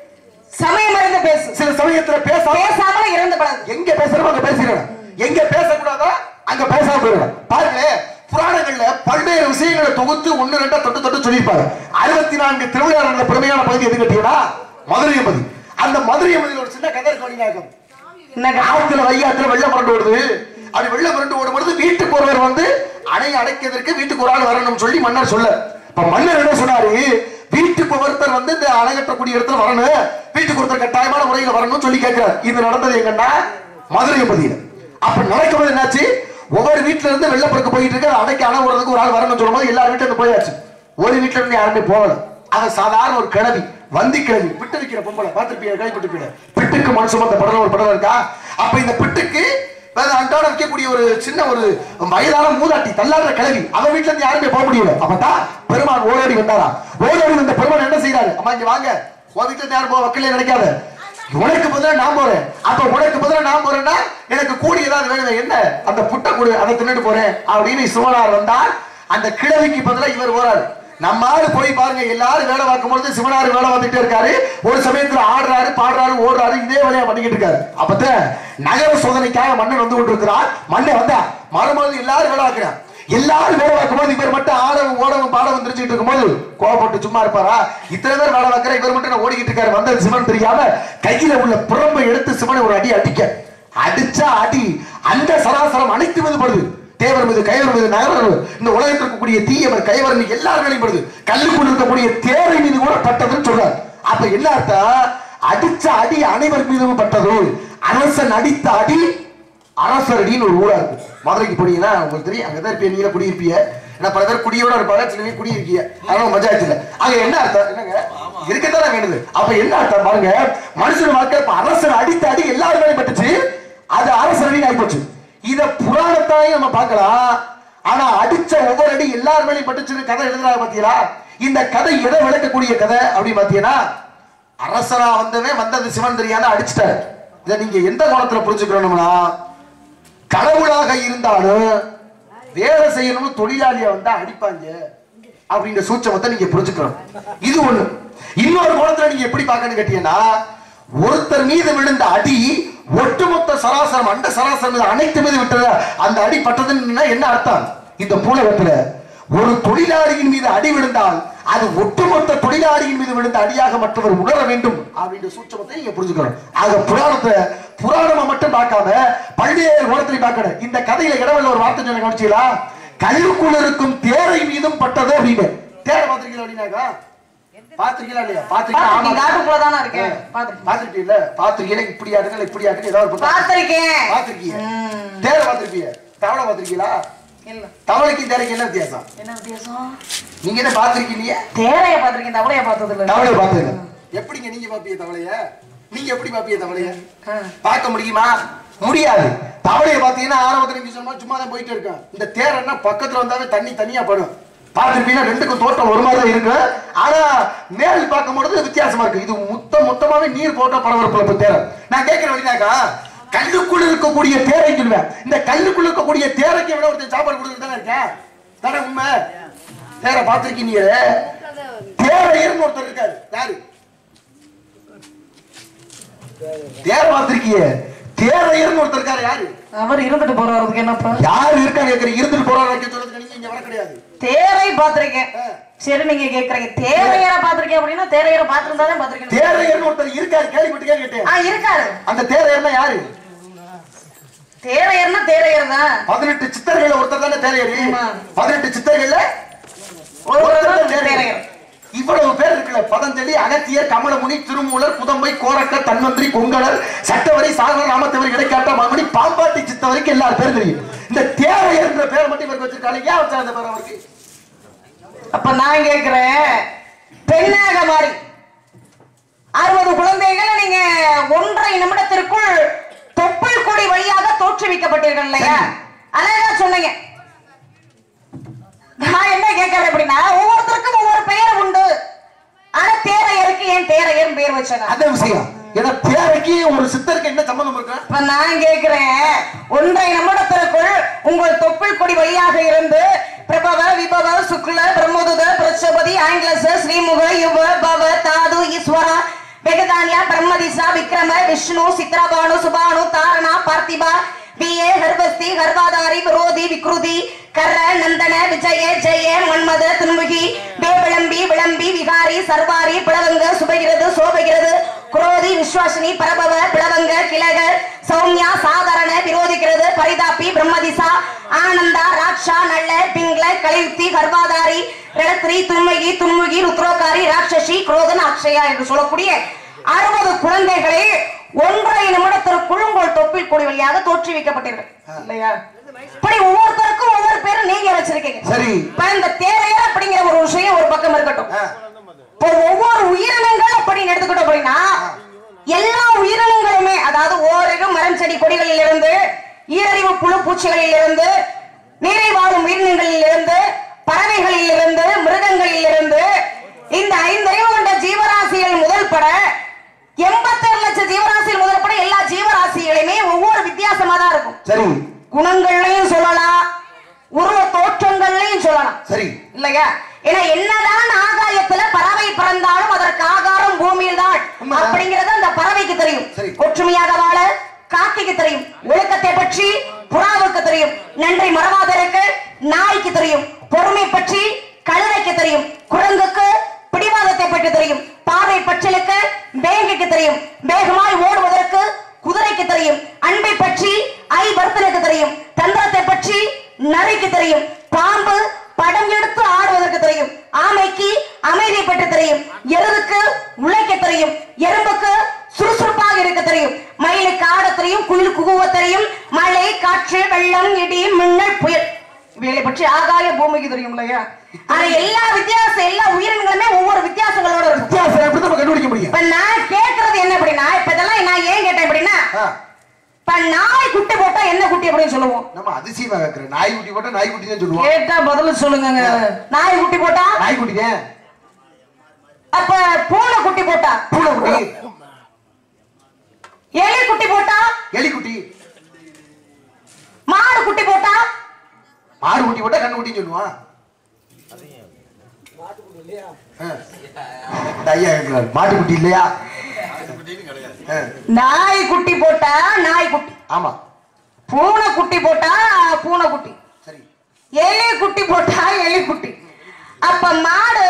சமயம் அறிந்து பேசு சில சமயத்துல பேசாம பேசாம இறந்து படாது எங்க பேசுறோமோ அங்க பேசிடணும் எங்க பேசக்கூடாதோ அங்க பேசாம போயிடணும் பாருங்க புராணங்கள்ல பல்வேறு விஷயங்களை தொகுத்து ஒண்ணு ரெண்டா தொட்டு தொட்டு சொல்லியிருப்பாங்க அறுபத்தி நான்கு திருவிழா பெருமையான பகுதி எது கேட்டீங்கன்னா மதுரை பதி அந்த மதுரை பகுதியில் ஒரு சின்ன கதை இருக்கு வழிநாயகம் என்னங்க ஆத்துல வையாத்துல வெள்ளம் புரண்டு ஓடுது அப்படி வெள்ளம் புரண்டு ஓடும் பொழுது வீட்டுக்கு ஒருவர் வந்து அணை அடைக்கிறதுக்கு வீட்டுக்கு ஒரு ஆள் வரணும்னு சொல்லி மன்னர் சொல்ல இப்ப மன்னர் என்ன சொன்னாரு வீட்டுக்கு ஒருத்தர் வந்து இந்த அணை கட்டக்கூடிய இடத்துல வரணும் வீட்டுக்கு ஒருத்தர் கட்டாயமான முறையில் வரணும்னு சொல்லி கேட்கிறார் இது நடந்தது எங்கன்னா மதுரை பதியில அப்ப நடக்கும்போது என்னாச்சு ஒவ்வொரு வீட்டுல இருந்து வெள்ளப்பெருக்கு போயிட்டு இருக்கு அதை அடைக்க அணை விடுறதுக்கு ஒரு ஆள் வரணும்னு சொல்லும்போது எல்லார் வீட்டுல இருந்து போயாச்சு ஒரு வீட்டுல இருந்து யாருமே போகல அவன் சாதாரண ஒரு கிழவி வந்தி கிழவி பிட்டு வைக்கிற பொம்பளை பார்த்திருப்பீங்க கைப்பட்டு பிட்டுக்கு மனசு சுமந்த படம் ஒரு படம் இருக்கா அப்ப இந்த பிட்டுக்கு வேற அன்றாட வைக்கக்கூடிய ஒரு சின்ன ஒரு வயதான மூதாட்டி தள்ளாடுற கிழவி அவன் வீட்டுல இருந்து யாருமே போக முடியல அப்பதான் பெருமான் ஓடோடி வந்தாரா ஓடோடி வந்த பெருமான் என்ன செய்யறாரு அம்மா இங்க வாங்க உன் வீட்டுல இருந்து யாரும் போக வைக்கல நினைக்காத உனக்கு பதிலா நான் போறேன் அப்ப உனக்கு பதிலா நான் போறேன்னா எனக்கு கூடி ஏதாவது வேணுமே என்ன அந்த புட்டை கூடு அதை தின்னுட்டு போறேன் அப்படின்னு சிவனார் வந்தால் அந்த கிழவிக்கு பதிலா இவர் போறாரு நம்ம ஆளு போய் பாருங்க எல்லாரும் வேலை பார்க்கும் பொழுது சிவனார் வேலை பார்த்துட்டே இருக்காரு ஒரு சமயத்துல ஆடுறாரு பாடுறாரு ஓடுறாரு இதே வேலையா பண்ணிக்கிட்டு இருக்காரு அப்பதான் நகர சோதனைக்காக மன்னன் வந்து கொண்டிருக்கிறார் மன்னன் வந்தா மறுபடியும் எல்லாரும் வேலை பார்க்கிறார் எல்லாரும் வேலை பார்க்கும்போது இவர் மட்டும் ஆடவும் ஓடவும் பாடவும் தெரிஞ்சுட்டு இருக்கும்போது கோவப்பட்டு சும்மா இருப்பாரா இத்தனை பேர் வேலை பார்க்கிற இவர் மட்டும் நான் ஓடிக்கிட்டு இருக்காரு வந்தது சிவன் தெரியாம கையில உள்ள புறம்பை எடுத்து சிவனை ஒரு அடி அடிக்க அடிச்சா அடி அந்த சராசரம் அனைத்து மீது படுது தேவர் மீது கைவர் மீது நகரர் இந்த உலகத்தில் இருக்கக்கூடிய தீயவர் கைவர் மீது எல்லார் மேலையும் படுது கல்லுக்குள் இருக்கக்கூடிய தேரை மீது கூட பட்டதுன்னு சொல்றார் அப்ப என்ன அர்த்தம் அடிச்ச அடி அனைவர் மீதும் பட்டது அரசன் அடித்த அடி அரசரடின்னு ஒரு ஊரா இருக்கு மதுரைக்கு போனீங்கன்னா உங்களுக்கு தெரியும் அங்கதான் இருப்பீங்க நீங்க குடியிருப்பீங்க ஏன்னா பல பேர் குடியோட இருப்பாங்க சில பேர் குடியிருக்கீங்க அதனால மஜாச்சு இல்ல அங்க என்ன அர்த்தம் என்னங்க இருக்கத்தானே வேணுது அப்ப என்ன அர்த்தம் பாருங்க மனுஷன் வாழ்க்கை இப்ப அரசன் அடித்த அடி எல்லாரும் மேலே பட்டுச்சு அது அரசரடின்னு ஆயிப்போச்சு இத புராணத்தாயும் நம்ம பார்க்கலாம் ஆனா அடிச்ச ஒவ்வொரு அடி எல்லார் மேலேயும் பட்டுச்சுன்னு கதை எழுதுறாங்க பாத்தீங்களா இந்த கதை எதை விளக்கக்கூடிய கதை அப்படின்னு பாத்தீங்கன்னா அரசரா வந்தவன் வந்தது சிவன் தெரியாத அடிச்சிட்டாரு இதை நீங்க எந்த கோணத்துல புரிஞ்சுக்கணும்னா கடவுளாக இருந்தாலும் வேலை செய்யணும்னு தொழிலாளியா வந்தா அடிப்பாங்க அப்படின்ற சூட்சமத்தை நீங்க புரிஞ்சுக்கணும் இது ஒண்ணு இன்னொரு கோணத்துல நீங்க எப்படி பார்க்கணும் கேட்டீங்கன்னா ஒருத்தர் மீது விழுந்த அடி ஒட்டுமொத்த சராசரம் அந்த சராசரம் மீது அனைத்து மீது விட்டது அந்த அடி பட்டதுன்னு என்ன அர்த்தம் இந்த பூலகத்துல ஒரு தொழிலாளியின் மீது அடி விழுந்தால் அது ஒட்டுமொத்த தொழிலாளியின் மீது விழுந்த அடியாக மற்றவர் உணர வேண்டும் அப்படின்ற சூட்சமத்தை நீங்க புரிஞ்சுக்கணும் ஆக புராணத்தை புராணமா மட்டும் பார்க்காம பல்வேறு கோணத்திலையும் பார்க்கணும் இந்த கதையில இடவெல்ல ஒரு வார்த்தை சொன்ன கவனிச்சீங்களா கல்லுக்குள் இருக்கும் தேரை மீதும் பட்டது அப்படின்னு தேரை பார்த்திருக்கீங்களா அப்படின்னாக்கா பாத்திருக்கீங்களா இல்லையா பாத்திருக்கீங்களா பாத்திருக்கீங்க, ஆமா காட்டுக்குள்ள தானே இருக்கேன். பாத்திருக்கேன். பாத்திருக்கீங்களா பாத்திருக்கீங்களா இப்படி ஆட்டுங்க இப்படி ஆட்டுங்க ஏதாவது ஒரு பக்கம் பாத்திருக்கேன். பாத்திருக்கீங்க ம். தேரை பாத்திருப்பீங்க தவளை பாத்திருக்கீங்களா இல்ல. தவளைக்கும் தேரைக்கு என்ன வித்தியாசம் என்ன வித்தியாசம்? நீங்க என்ன பாத்திருக்கீங்க தேரைய பாத்திருக்கேன், தவளைய பார்த்தது இல்ல. தவளைய பாத்துங்க எப்படிங்க நீங்க பாப்பீங்க தவளைய நீங்க எப்படி பாப்பீங்க தவளைய ஆ. பார்க்க முடியுமா முடியாது தவளைய பாத்தீங்கன்னா ஆரம்பத்துல நீங்க சொன்ன மாதிரி சும்மா தான் போயிட்டு இருக்கேன் இந்த தேரன்னா பக்கத்துல வந்தாவே தண்ணி தனியா படும் பார்த்திருப்பீங்கன்னா ரெண்டுக்கும் தோட்டம் ஒரு மாதிரி தான் இருக்கு ஆனா மேல் பார்க்கும் பொழுது வித்தியாசமா இருக்கு இது மொத்த மொத்தமாவே நீர் போட்ட பரபரப்புல இப்ப தேரை நான் கேட்கிறேன் வழினாக்கா கல்லுக்குள்ள இருக்கக்கூடிய தேரை சொல்லுவேன் இந்த கல்லுக்குள்ள இருக்கக்கூடிய தேரைக்கு விட ஒருத்தன் சாப்பாடு கொடுத்துட்டு தானே இருக்கேன் தானே உண்மை தேரை பார்த்திருக்கீங்க தேரையர்னு ஒருத்தர் இருக்காரு யாரு தேர பார்த்திருக்கீங்க தேரையர்னு ஒருத்தர் இருக்காரு யாரு அவர் இருந்துட்டு போறவருக்கு என்னப்பா யாரு இருக்கா கேக்குறீங்க இருந்துட்டு போறாரு வைக்க சொல்றதுக்கு நீங்க இங்க வர கிடையாது தேரை பாத்திருக்கேன் ஆ. சரி நீங்க கேக்குறீங்க தேரையரை பாத்திருக்கேன் அப்படின்னா தேரையரை பாத்திருந்தாதான் பாத்திருக்கேன் தேரையர்னு ஒருத்தர் இருக்காரு கேள்விப்பட்டுக்கே கேட்டேன் ஆ இருக்காரு அந்த தேரையர்னா யாரு தேரையர்னா தேரையர் தான் பதினெட்டு சித்தர்கள்ல ஒருத்தர் தானே தேரையர் ஆமா. பதினெட்டு சித்தர்கள்ல ஒருவர் தான் ஒருத்தர் தேரையர் தேரையர். இவ்வளவு பேர் இருக்குல்ல பதஞ்சலி அகத்தியர் கமலமுனி திருமூலர் புதம்பை கோரக்கர் தன்வந்திரி கொங்கணர் சட்டவரி சாகர் ராமத்தவர் இடைக்காட்ட மகனி பாம்பாட்டி சித்தவரைக்கும் எல்லாரும் பேர் தெரியும் இந்த தேரையர்ன்ற பேரை மட்டும் இவருக்கு வச்சிருக்காங்க ஏன் வச்சா அந்த பேர் அவருக்கு அப்ப நான் கேக்குறேன் பெண்ணாக மாறி அறுபது குழந்தைகளை நீங்க ஒன்றரை நிமிடத்திற்குள் தொப்புள் கொடி வழியாக தோற்றுவிக்கப்பட்டீர்கள் இல்லையா அழகா சொன்னீங்க நான் என்ன கேட்கறேன் அப்படின்னா ஒவ்வொருத்தருக்கும் ஒவ்வொரு பெயர் உண்டு ஆனா தேரையருக்கு ஏன் தேரையர் பேர் வச்சாங்க அந்த விஷயம் ஏன்னா தேரைக்கு ஒரு சித்தருக்கு என்ன சம்பந்தம் இருக்கு இப்ப நான் கேக்குறேன் ஒன்றை நிமிடத்திற்குள் உங்கள் தொப்புள் கொடி வழியாக இருந்து பிரபவ விபவ சுக்ல பிரம்மோதுத பிரச்சபதி ஆங்கிலச ஸ்ரீமுக யுவ பவ தாது ஈஸ்வரா வெகதானியா பிரம்மதிசா விக்ரம விஷ்ணு சித்ராபானு சுபானு தாரணா பார்த்திபா விஏ ஹர்வஸ்தி ஹர்வாதாரி விரோதி விக்ருதி கர நந்தன விஜய ஜெய மன்மத துன்முகி வேவிளம்பி விளம்பி விகாரி சர்வாரி பிளவங்க சுபகிறது சோபகிறது குரோதி விஸ்வாசினி பரபவ பிளவங்க கிழக சௌமியா சாதாரண விரோதிக்கிறது பரிதாப்பி பிரம்மதிசா ஆனந்தா ராட்சா நல்ல பிங்கள கலியுக்தி கர்வாதாரி ரணத்ரி துன்மகி துன்முகி ருத்ரோகாரி ராட்சசி குரோதன் அக்ஷயா என்று சொல்லக்கூடிய அறுபது குழந்தைகளை ஒன்றரை நிமிடத்திற்குள் உங்கள் தொப்பில் கொடி வழியாக தோற்றுவிக்கப்பட்டீர்கள் இல்லையா இப்படி ஒவ்வொருத்தருக்கும் ஒவ்வொரு பேரும் நீங்க வச்சிருக்கீங்க சரி இப்ப இந்த தேவையர் அப்படிங்கிற ஒரு விஷயம் ஒரு பக்கம் இருக்கட்டும் ஆ, இப்போ ஒவ்வொரு உயிரினங்கள் அப்படின்னு எடுத்துக்கிட்டோம் அப்படின்னா எல்லா உயிரினங்களுமே அதாவது ஓரிரு மரம் செடி கொடிகளில் இருந்து ஈரறிவு புழு பூச்சிகளில் இருந்து நீரை வாழும் உயிரினங்களில் இருந்து பறவைகளில் இருந்து மிருகங்களில் இருந்து இந்த ஐந்தறிவு கொண்ட ஜீவராசிகள் முதல் பட எண்பத்தேழு லட்சம் ஜீவராசிகள் முதல் பட எல்லா ஜீவராசிகளுமே ஒவ்வொரு வித்தியாசமா தான் இருக்கும் சரி குணங்கள்லையும் சொல்லலாம் உருவ தோற்றங்கள்லையும் சொல்லலாம் சரி இல்லையா ஏன்னா என்னதான் ஆகாயத்துல பறவை பறந்தாலும் அதற்கு ஆகாரம் பூமியில் தான் உண்மைதான். அப்படிங்கறது அந்த பறவைக்கு தெரியும் சரி. ஒற்றுமையாக வாழ காக்கைக்கு தெரியும் ஒழுக்கத்தை பற்றி புறாவுக்கு தெரியும் நன்றி மறவாதருக்கு நாய்க்கு தெரியும் பொறுமை பற்றி கழுதைக்கு தெரியும் குரங்குக்கு பிடிவாதத்தை பற்றி தெரியும் பாதை பற்றலுக்கு வேங்கைக்கு தெரியும் வேகமாய் ஓடுவதற்கு குதிரைக்கு தெரியும் அன்பை பற்றி ஐ பர்த்தனுக்கு தெரியும் தந்திரத்தை பற்றி நரிக்கு தெரியும் பாம்பு படம் எடுத்து ஆடுவதற்கு தெரியும் ஆமைக்கு அமைதியை பற்றி தெரியும் எருதுக்கு உழைக்க தெரியும் எறும்புக்கு சுறுசுறுப்பாக இருக்க தெரியும் மயிலுக்கு ஆட தெரியும் குயில் குகுவ தெரியும் மழை காற்று வெள்ளம் இடி மின்னல் புயல் இவைகளை பற்றி ஆகாய பூமிக்கு தெரியும் இல்லையா ஆனா எல்லா வித்தியாசம் எல்லா உயிரினங்களுமே ஒவ்வொரு வித்தியாசங்களோட இருக்கும் வித்தியாசம் எப்படி நம்ம கண்டுபிடிக்க முடியும் இப்ப நான் கேக்குறது என்ன அப்படின்னா இப்ப இதெல்லாம் நான் ஏன் கேட்டேன் அப்படின்னா ஆ, இப்ப நாய் குட்டி போட்டா என்ன குட்டி அப்படின்னு சொல்லுவோம் நம்ம அதிசயமா கேக்குறேன் நாய் குட்டி போட்டா நாய் குட்டி தான் சொல்லுவோம் கேட்டா பதில் சொல்லுங்க நாய் குட்டி போட்டா நாய் குட்டி தான் அப்ப பூனை குட்டி போட்டா பூனை குட்டி எலி குட்டி போட்டா எலி குட்டி மாடு குட்டி போட்டா மாடு குட்டி போட்டா கண்ணு குட்டின்னு சொல்லுவான் ஆ. இந்த ஐயா கேட்கிறாரு மாட்டு குட்டி இல்லையா ஆ, நாய் குட்டி போட்டா நாய் குட்டி ஆமா பூனை குட்டி போட்டா பூனை குட்டி சரி எலி குட்டி போட்டா எலி குட்டி அப்ப மாடு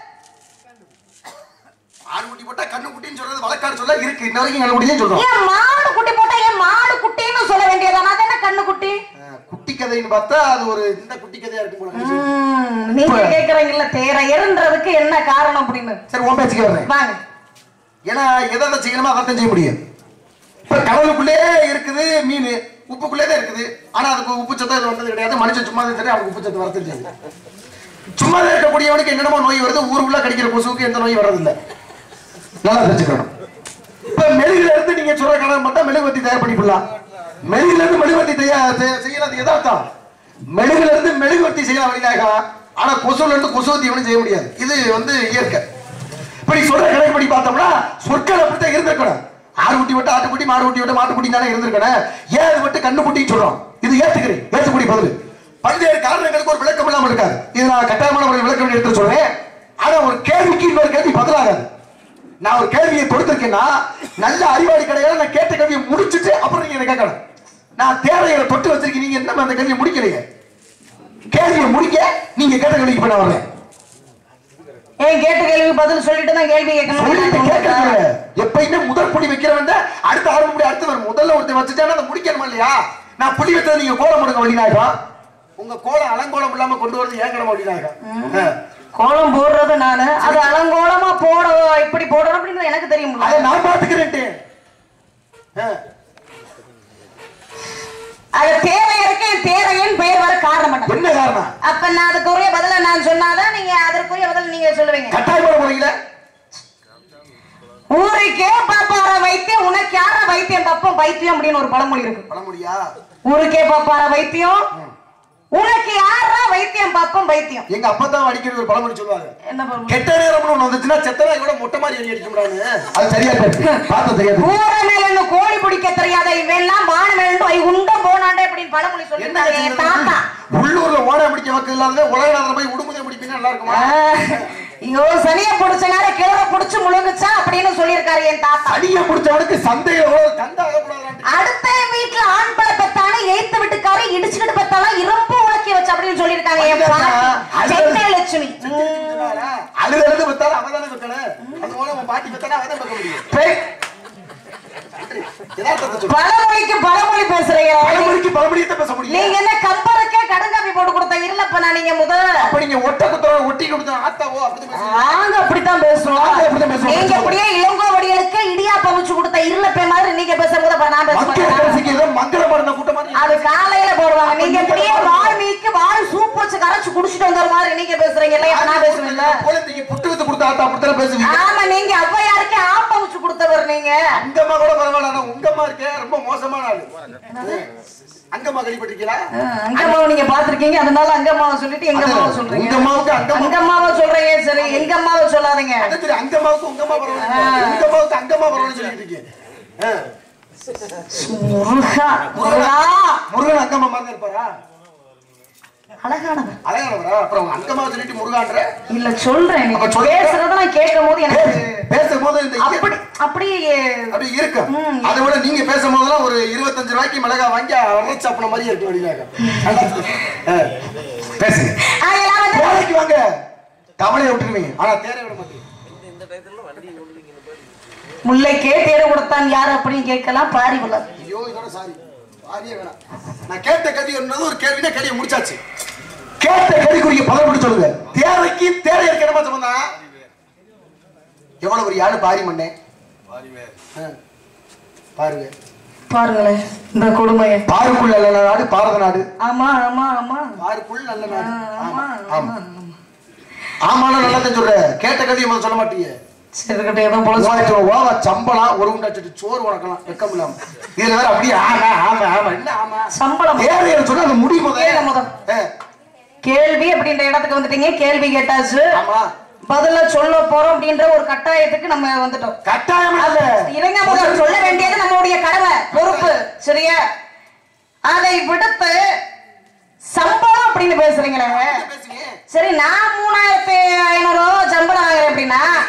ஆடு குட்டி போட்டா கண்ணு குட்டின்னு சொல்றது வழக்காடு சொல்ல இருக்கு இன்ன வரைக்கும் கண்ணு குட்டியே சொல்றோம் ஏன் மாடு குட்டி போட்டா ஏன் மாடு குட்டின்னு சொல்ல வேண்டியதானா அது என்ன கண்ணு குட்டி அஹ், குட்டி கதைன்னு பார்த்தா அது ஒரு இந்த குட்டி கதையா இருக்கும் போல இருக்கு. ம், நீங்க கேக்குறீங்கல்ல தேர இருன்றதுக்கு என்ன காரணம் அப்படின்னு சரி உன் பேச்சுக்கு வர்றேன் வாங்க ஏன்னா எதை எதை செய்யணுமோ அதை செய்ய முடியும் இப்ப கடலுக்குள்ளே இருக்குது மீன் உப்புக்குள்ளே தான் இருக்குது ஆனா அதுக்கு உப்பு சத்தம் இது வந்தது கிடையாது மனுஷன் சும்மா தான் தெரியும் அவனுக்கு உப்பு சத்து வரது தெரியாது சும்மா தான் இருக்கக்கூடியவனுக்கு என்னென்னமோ நோய் வருது ஊருக்குள்ள கடிக்கிற கொசுவுக்கு எந்த நோயும் வர்றதில்லை நல்லா தெரிஞ்சுக்கணும் இப்ப மெழுகுல இருந்து நீங்க சொல்ற கடன் பார்த்தா மெழுகுவத்தி தயார் பண்ணிக்கலாம் மெழுகுல இருந்து மெழுகுவத்தி தயார் செய்யறது எதார்த்தம் மெழுகுல இருந்து மெழுகுவத்தி செய்யலாம் வழியாக ஆனா கொசுல இருந்து கொசுவத்தி எவனும் செய்ய முடியாது இது வந்து இயற்கை இப்படி சொல்ற கணக்குப்படி பார்த்தோம்னா சொற்கள் அப்படித்தான் இருந்திருக்கணும் ஆடு குட்டி விட்டு ஆட்டுக்குட்டி மாடு குட்டி விட்டு மாட்டுக்குட்டி தானே இருந்திருக்கணும் ஏன் அது விட்டு கண்ணு குட்டின்னு சொல்றோம் இது ஏத்துக்கிறேன் ஏத்துக்குடி பதில் பல்வேறு காரணங்களுக்கு ஒரு விளக்கம் இல்லாம இருக்காது இது நான் கட்டாயமான ஒரு விளக்கம் எடுத்து சொல்றேன் ஆனா ஒரு கேள்விக்கு இன்னொரு கேள்வி பதிலாகாது நான் ஒரு கேள்வியை கொடுத்திருக்கேன்னா நல்ல அறிவாளி கிடையாது நான் கேட்ட கேள்வியை முடிச்சிட்டு அப்புறம் நீங்க என்ன கேட்கணும் நான் தேவையை தொட்டு வச்சிருக்கீங்க நீங்க என்ன அந்த கேள்வியை முடிக்கலையே கேள்வியை முடிக்க நீங்க கேட்ட கேள்விக்கு பண்ண வரல ஏன் கேட்ட கேள்வி பதில் சொல்லிட்டு தான் கேள்வி சொல்லிட்டு கேட்கணும் கேட்கறது எப்பயுமே முதல் புடி வைக்கிறவன் தான் அடுத்த ஆரம்ப முடி அடுத்து வரும் முதல்ல ஒருத்தர் வச்சுட்டானா அதை முடிக்கணுமா இல்லையா நான் புடி வச்சதை நீங்க கோலம் முடுங்க வழிநாயகம் உங்க கோலம் அலங்கோலம் இல்லாம கொண்டு வரது ஏன் கடமை வழிநாயகம் கோலம் போடுறது நானு அது அலங்கோலமா போட இப்படி போடணும் அப்படின்னு எனக்கு தெரியும் அதை நான் பாத்துக்கிறேன்ட்டு அது தேவையருக்கு என் தேவையின் பெயர் வர காரணம் என்ன? என்ன காரணம் அப்ப நான் அதுக்குரிய பதில நான் சொன்னாதான் நீங்க அதற்குரிய பதில் நீங்க சொல்லுவீங்க கட்டாயமான முறையில ஊருக்கே பாப்பார வைத்தியம் உனக்கு யார வைத்தியம் பப்பம் வைத்தியம் அப்படின்னு ஒரு பழமொழி இருக்கு பழமொழியா ஊருக்கே பாப்பார வைத்தியம் உனக்கு யாரா வைத்தியம் பப்பம் வைத்தியம் எங்க அப்பா தான் அடிக்கிறது ஒரு பழமொழி சொல்லுவாங்க என்ன பழமொழி கெட்ட நேரம்னு ஒண்ணு வந்துச்சுன்னா செத்தனா கூட மொட்டை மாதிரி எண்ணி அடிக்க முடியாது அது சரியா பார்த்து தெரியாது ஊர மேல கோழி பிடிக்க தெரியாத இவெல்லாம் வான மேல உண்ட போனாண்டே அப்படின்னு பழமொழி என்ன சொல்லிருக்காங்க என் தாத்தா உள்ளூர்ல ஓட பிடிக்க மக்கள் இல்லாத உலகநாதன போய் உடுமுதை பிடிப்பீங்க நல்லா இருக்குமா ஆஹ், ஐயோ சனிய புடிச்ச நேரம் கிழவ புடிச்சு முழுங்குச்சா அப்படின்னு சொல்லியிருக்காரு என் தாத்தா அடிய பிடிச்சவனுக்கு சந்தையில கந்த ஆகக்கூடாது அடுத்த வீட்டுல ஆண் பழ பெத்தானே எய்த்து விட்டுக்காரு இடிச்சுக்கிட்டு பெத்தாலும் இரும்பு உலக்கி வச்சு அப்படின்னு சொல்லியிருக்காங்க என் பாட்டி சென்னை லட்சுமி உம். அழுது அழுது வித்தாலும் அவன் தானே வைக்கணும் அந்த மூலம் உன் பாட்டி வித்தாலும் அவன் தான் வைக்க முடியும் யதார்த்தத்தை சொல்லு. பழமொழிக்கு பழமொழி பேசுறீங்க பழமொழிக்கு பழமொழியத்தை பேச முடியும் நீங்க என்ன கம்பருக்கே கடுங்காப்பி போட்டு கொடுத்த இல்லப்ப நான் நீங்க முதல்ல அப்ப நீங்க ஒட்ட குத்தவ ஒட்டி கொடுத்த ஆத்தாவோ அப்படி பேசுறீங்க. நாங்க அப்படித்தான் பேசுவோம் நாங்க அப்படித்தான் பேசுவோம். நீங்க அப்படியே இளங்கோவடிகளுக்கு இடியாப்பம் வச்சு கொடுத்த இருளப்பே மாதிரி நீங்க பேசும்போது அப்ப நான் பேச மக்கள் மாட்டேன் பேசிக்கு ஏதோ மங்களம் பண்ண கூட்டம் மாதிரி அது காலையில போடுவாங்க நீங்க அப்படியே வாய் மீக்கு வாய் சூப் வச்சு கரைச்சு குடிச்சிட்டு வந்த மாதிரி நீங்க பேசுறீங்கல்ல இப்ப நான் பேசுவேன்ல குழந்தைக்கு புட்டு வித்து கொடுத்த ஆத்தா அப்படித்தான் பேசுவீங்க ஆமா நீங்க ஔவையாருக்கு ஆப்பம் வச்சு கொடுத்தவர் நீங்க அங்கம்மா கூட பரவாயில்ல ஆனா உங்கம்மா இருக்கே ரொம்ப மோசமான ஆளு அங்கம்மா கழிப்பட்டிருக்கீங்களா அங்கம்மாவை நீங்க பாத்திருக்கீங்க அதனால அங்கம்மாவை சொல்லிட்டு எங்க அம்மாவை உங்க சொல்றீங்க அம்மாவுக்கு அங்கம்மா அங்கம்மாவை சொல்றீங்க சரி எங்க அம்மாவை சொல்லாதீங்க அதான் சரி, அங்கம்மாவுக்கு உங்கம்மா பரவாயில்ல உங்க அம்மாவுக்கு அங்கம்மா பரவாயில்ல சொல்லிட்டு இருக்கீங்க ஆ. முருகா முருகா முருகன் அங்கம்மா மாதிரி இருப்பாரா அழகானவர் அழகானவரா அப்புறம் உங்க அங்கம்மா சொல்லிட்டு முருகான்ற இல்ல சொல்றேன் நீ அப்ப சொல்லுங்க. பேசுறத நான் கேட்கும் போது எனக்கு பேச- பேசும்போது இந்த இய- அப்படி அப்படி அப்படி இருக்கு ம். அதை விட நீங்க பேசும்போதெல்லாம் ஒரு இருபத்தஞ்சு ரூபாய்க்கு மிளகா வாங்கி அரைச்சு சாப்பிட மாதிரி இருக்கு வழியாக பேசுங்க அதெல்லாம் வந்து வேலைக்கு வாங்க கவலையை விட்டுருவீங்க ஆனா தேரை விட மாட்டீங்க முல்லைக்கே தேட கொடுத்தான் யாரு அப்படின்னு கேட்கலாம் பாரி உள்ள ஐயோ இதோட சாரி சாரியே வேணாம் நான் கேட்ட கேள்வி என்னது ஒரு கேள்வினா கேள்வியை முடிச்சாச்சு கேட்ட கேள்விக்குரிய பதில் மட்டும் சொல்லுங்க தேரைக்கு தேரை இருக்க என்னமா சம்பந்தம் எவ்வளவு ஒரு யாரு பாரி மண்ணே ஆ. பாருங்க பாருங்களேன் இந்த கொடுமையை பாருக்குள் நல்ல நாடு பாரத நாடு ஆமா ஆமா ஆமா பாருக்குள் நல்ல நாடு ஆமா ஆமா ஆமா ஆமாண்ணா நல்லா தான் சொல்ற கேட்ட கேள்வி முதல்ல சொல்ல மாட்டீங்க சரி கிட்ட ஏதோ போல மூவாயிரத்தி ரூபா ஓவா சம்பளம் ஒரு உண்டாச்சு சோறு உனக்கலாம் வெக்கம் இல்லாம இதுல வேற அப்படியே ஆமா ஆமா ஆமா என்ன ஆமா சம்பளம் தேவையான சொன்னா அந்த முடி கேளு முதல்ல முதல். ஆ, கேள்வி அப்படின்ற இடத்துக்கு வந்துட்டீங்க கேள்வி கேட்டாச்சு ஆமா பதில சொல்ல போறோம் அப்படின்ற ஒரு கட்டாயத்துக்கு நம்ம வந்துட்டோம் கட்டாயம் இல்ல இளைஞ முதல் சொல்ல வேண்டியது நம்மளுடைய கடமை பொறுப்பு சரியா அதை விடுத்து சம்பளம் அப்படின்னு பேசுறீங்களே பேசுங்க சரி நான் மூணாயிரத்தி ஐநூறு ரூபா சம்பளம் வாங்குறேன் அப்படின்னா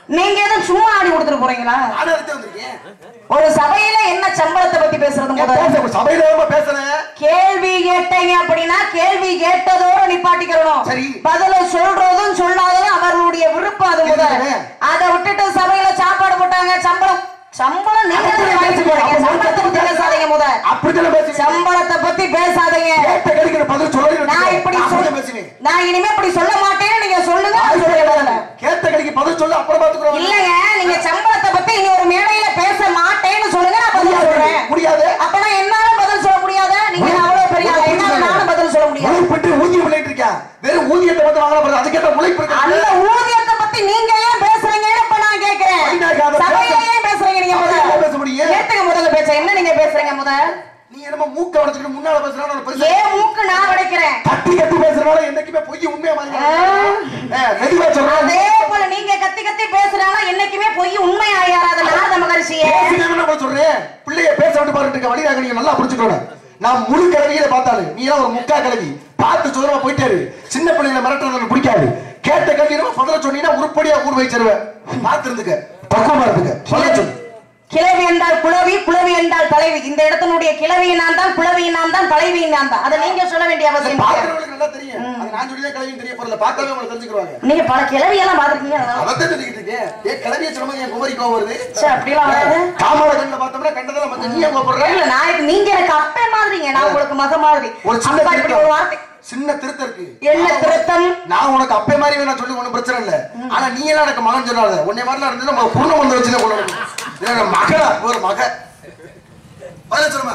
நீங்க எதுவும் சும்மா ஆடி கொடுத்துட்டு போறீங்களா நானும் அதுக்கு வந்திருக்கேன் ஒரு சபையில என்ன சம்பளத்தை பத்தி பேசுறது ஏன் முதல்ல பேச சபையில ஏமா பேசுறேன் கேள்வி கேட்டீங்க அப்படின்னா கேள்வி கேட்டதோட நிப்பாட்டிக்கிறணும் சரி. பதில சொல்றதும் சொல்லாததும் அவர்களுடைய விருப்பம் அது முதல் இருக்குதுங்க. அதை விட்டுட்டு சபையில சாப்பாடு போட்டாங்க சம்பளம் சம்பளம் நீங்க தானே வாங்கிட்டு போறீங்க சம்பளத்தை பத்தி பேசாதீங்க முதல் அப்படித்தானே பேசுவீங்க சம்பளத்தை பத்தி பேசாதீங்க கேட்ட கேள்விக்கு பதில் சொல்லவே நான் இப்படி அப்படியே சொல் பேசுவேன் நான் இனிமே இப்படி சொல்ல மாட்டேன்னு நீங்க சொல்லுங்க நான் சொல்றேன் முதல்ல. கேட்ட கேள்விக்கு பதில் சொல்லு அப்புறம் பாத்துக்கிறோம் இல்லங்க நீங்க சம்பளத்தை பத்தி இனி ஒரு மேடையில பேச மாட்டேன்னு சொல்லுங்க நான் பதில் சொல்றேன் முடியாது அப்பனா என்னால பதில் சொல்ல முடியாது நீங்க அவ்வளவு பெரிய ஆளா. என்னால நானும் பதில் சொல்ல முடியாது உழைப்பிட்டு ஊதியம் பண்ணிட்டு இருக்கா வெறும் ஊதியத்தை வந்து வாங்கலாம் பாரு அதுக்கேற்ற உழைப்பு இருக்கு அந்த ஊதியத்தை பத்தி நீங்க ஏன் பேசுறீங்கன்னு இப்ப நான் கேக்குறேன் ஐநாக்கு அதை சபையில பேச- ஏன் பேசுறீங்க நீங்க சபையில முதல்ல பேச முடியும். ஏத்துங்க முதல்ல பேச என்ன நீங்க பேசுறீங்க முத நீ என்னமோ மூக்க உடைச்சுக்கிட்டு முன்னால பேசுறான்னு பெருசா ஏன் மூக்கு நான் உடைக்கிறேன் கட்டி கட்டி பேசுறனால என்னைக்குமே பொய் உண்மையா மாறிடுது மெதுவா சொல்றான் அதே போல நீங்க கத்தி கத்தி பேசுறாலும் என்னைக்குமே பொய் உண்மை ஆயாராத நாத மகரிஷியே பேசுனேன்னு நான் சொல்றேன் பிள்ளைய பேச விட்டு பாருட்டு இருக்க வழியாக நீங்க நல்லா புரிஞ்சுக்கணும் நான் முழு கிழவியில பார்த்தாலு நீ எல்லாம் ஒரு முக்கா கிழவி பார்த்து சுதரமா போயிட்டாரு சின்ன பிள்ளைங்களை மிரட்டுறது எனக்கு பிடிக்காது கேட்ட கேள்வி நம்ம பதில சொன்னீங்கன்னா உருப்படியா ஊர் வச்சிருவேன் பார்த்து இருந்துக்க பக்குவமா இருந்துக்க சொல்ல சொல்லு கிழவி என்றால் குளவி குளவி என்றால் தலைவி இந்த இடத்தினுடைய கிழவி நான் தான் குளவி நான் தான் தலைவி நான் தான் அதை நீங்க சொல்ல வேண்டிய அவசியம் இல்லை. பாக்குறவங்களுக்கு நல்லா தெரியும் அது நான் சொல்லிதான் கிளவின்னு தெரிய போறல பார்த்தாவே உங்களுக்கு தெரிஞ்சுக்குவாங்க நீங்க பல கிழவி எல்லாம் பாத்துருக்கீங்க அதனால அதான் சொல்லிக்கிட்டு இருக்கேன் ஏ கிளவிய சொன்ன மாதிரி என் குமரி கோவம் வருது சே, அப்படிலாம் வராது காமால கண்ணில் பார்த்தோம்னா கண்டதெல்லாம் மஞ்சள் நீ ஏன் கோபப்படுற இல்ல நான் இது- நீங்க எனக்கு அப்பே மாதிரிங்க நான் உங்களுக்கு மக மாதிரி ஒரு சின்ன அப்பா இப்படி ஒரு வார்த்தை திருத்தம் சின்ன திருத்தம் இருக்கு என்ன திருத்தம் நான் உனக்கு அப்பே மாதிரி வேணா சொல்லி ஒண்ணும் பிரச்சனை இல்ல ஆனா நீ எல்லாம் எனக்கு மகன் சொல்லாத உன்னை மாதிரிலாம் இருந்து நம்ம குடும்பம் வந்து வச்சுதான் கொள்ள முடியும் இல்ல, மகளா ஒரு மக பதில் சொல்லுமா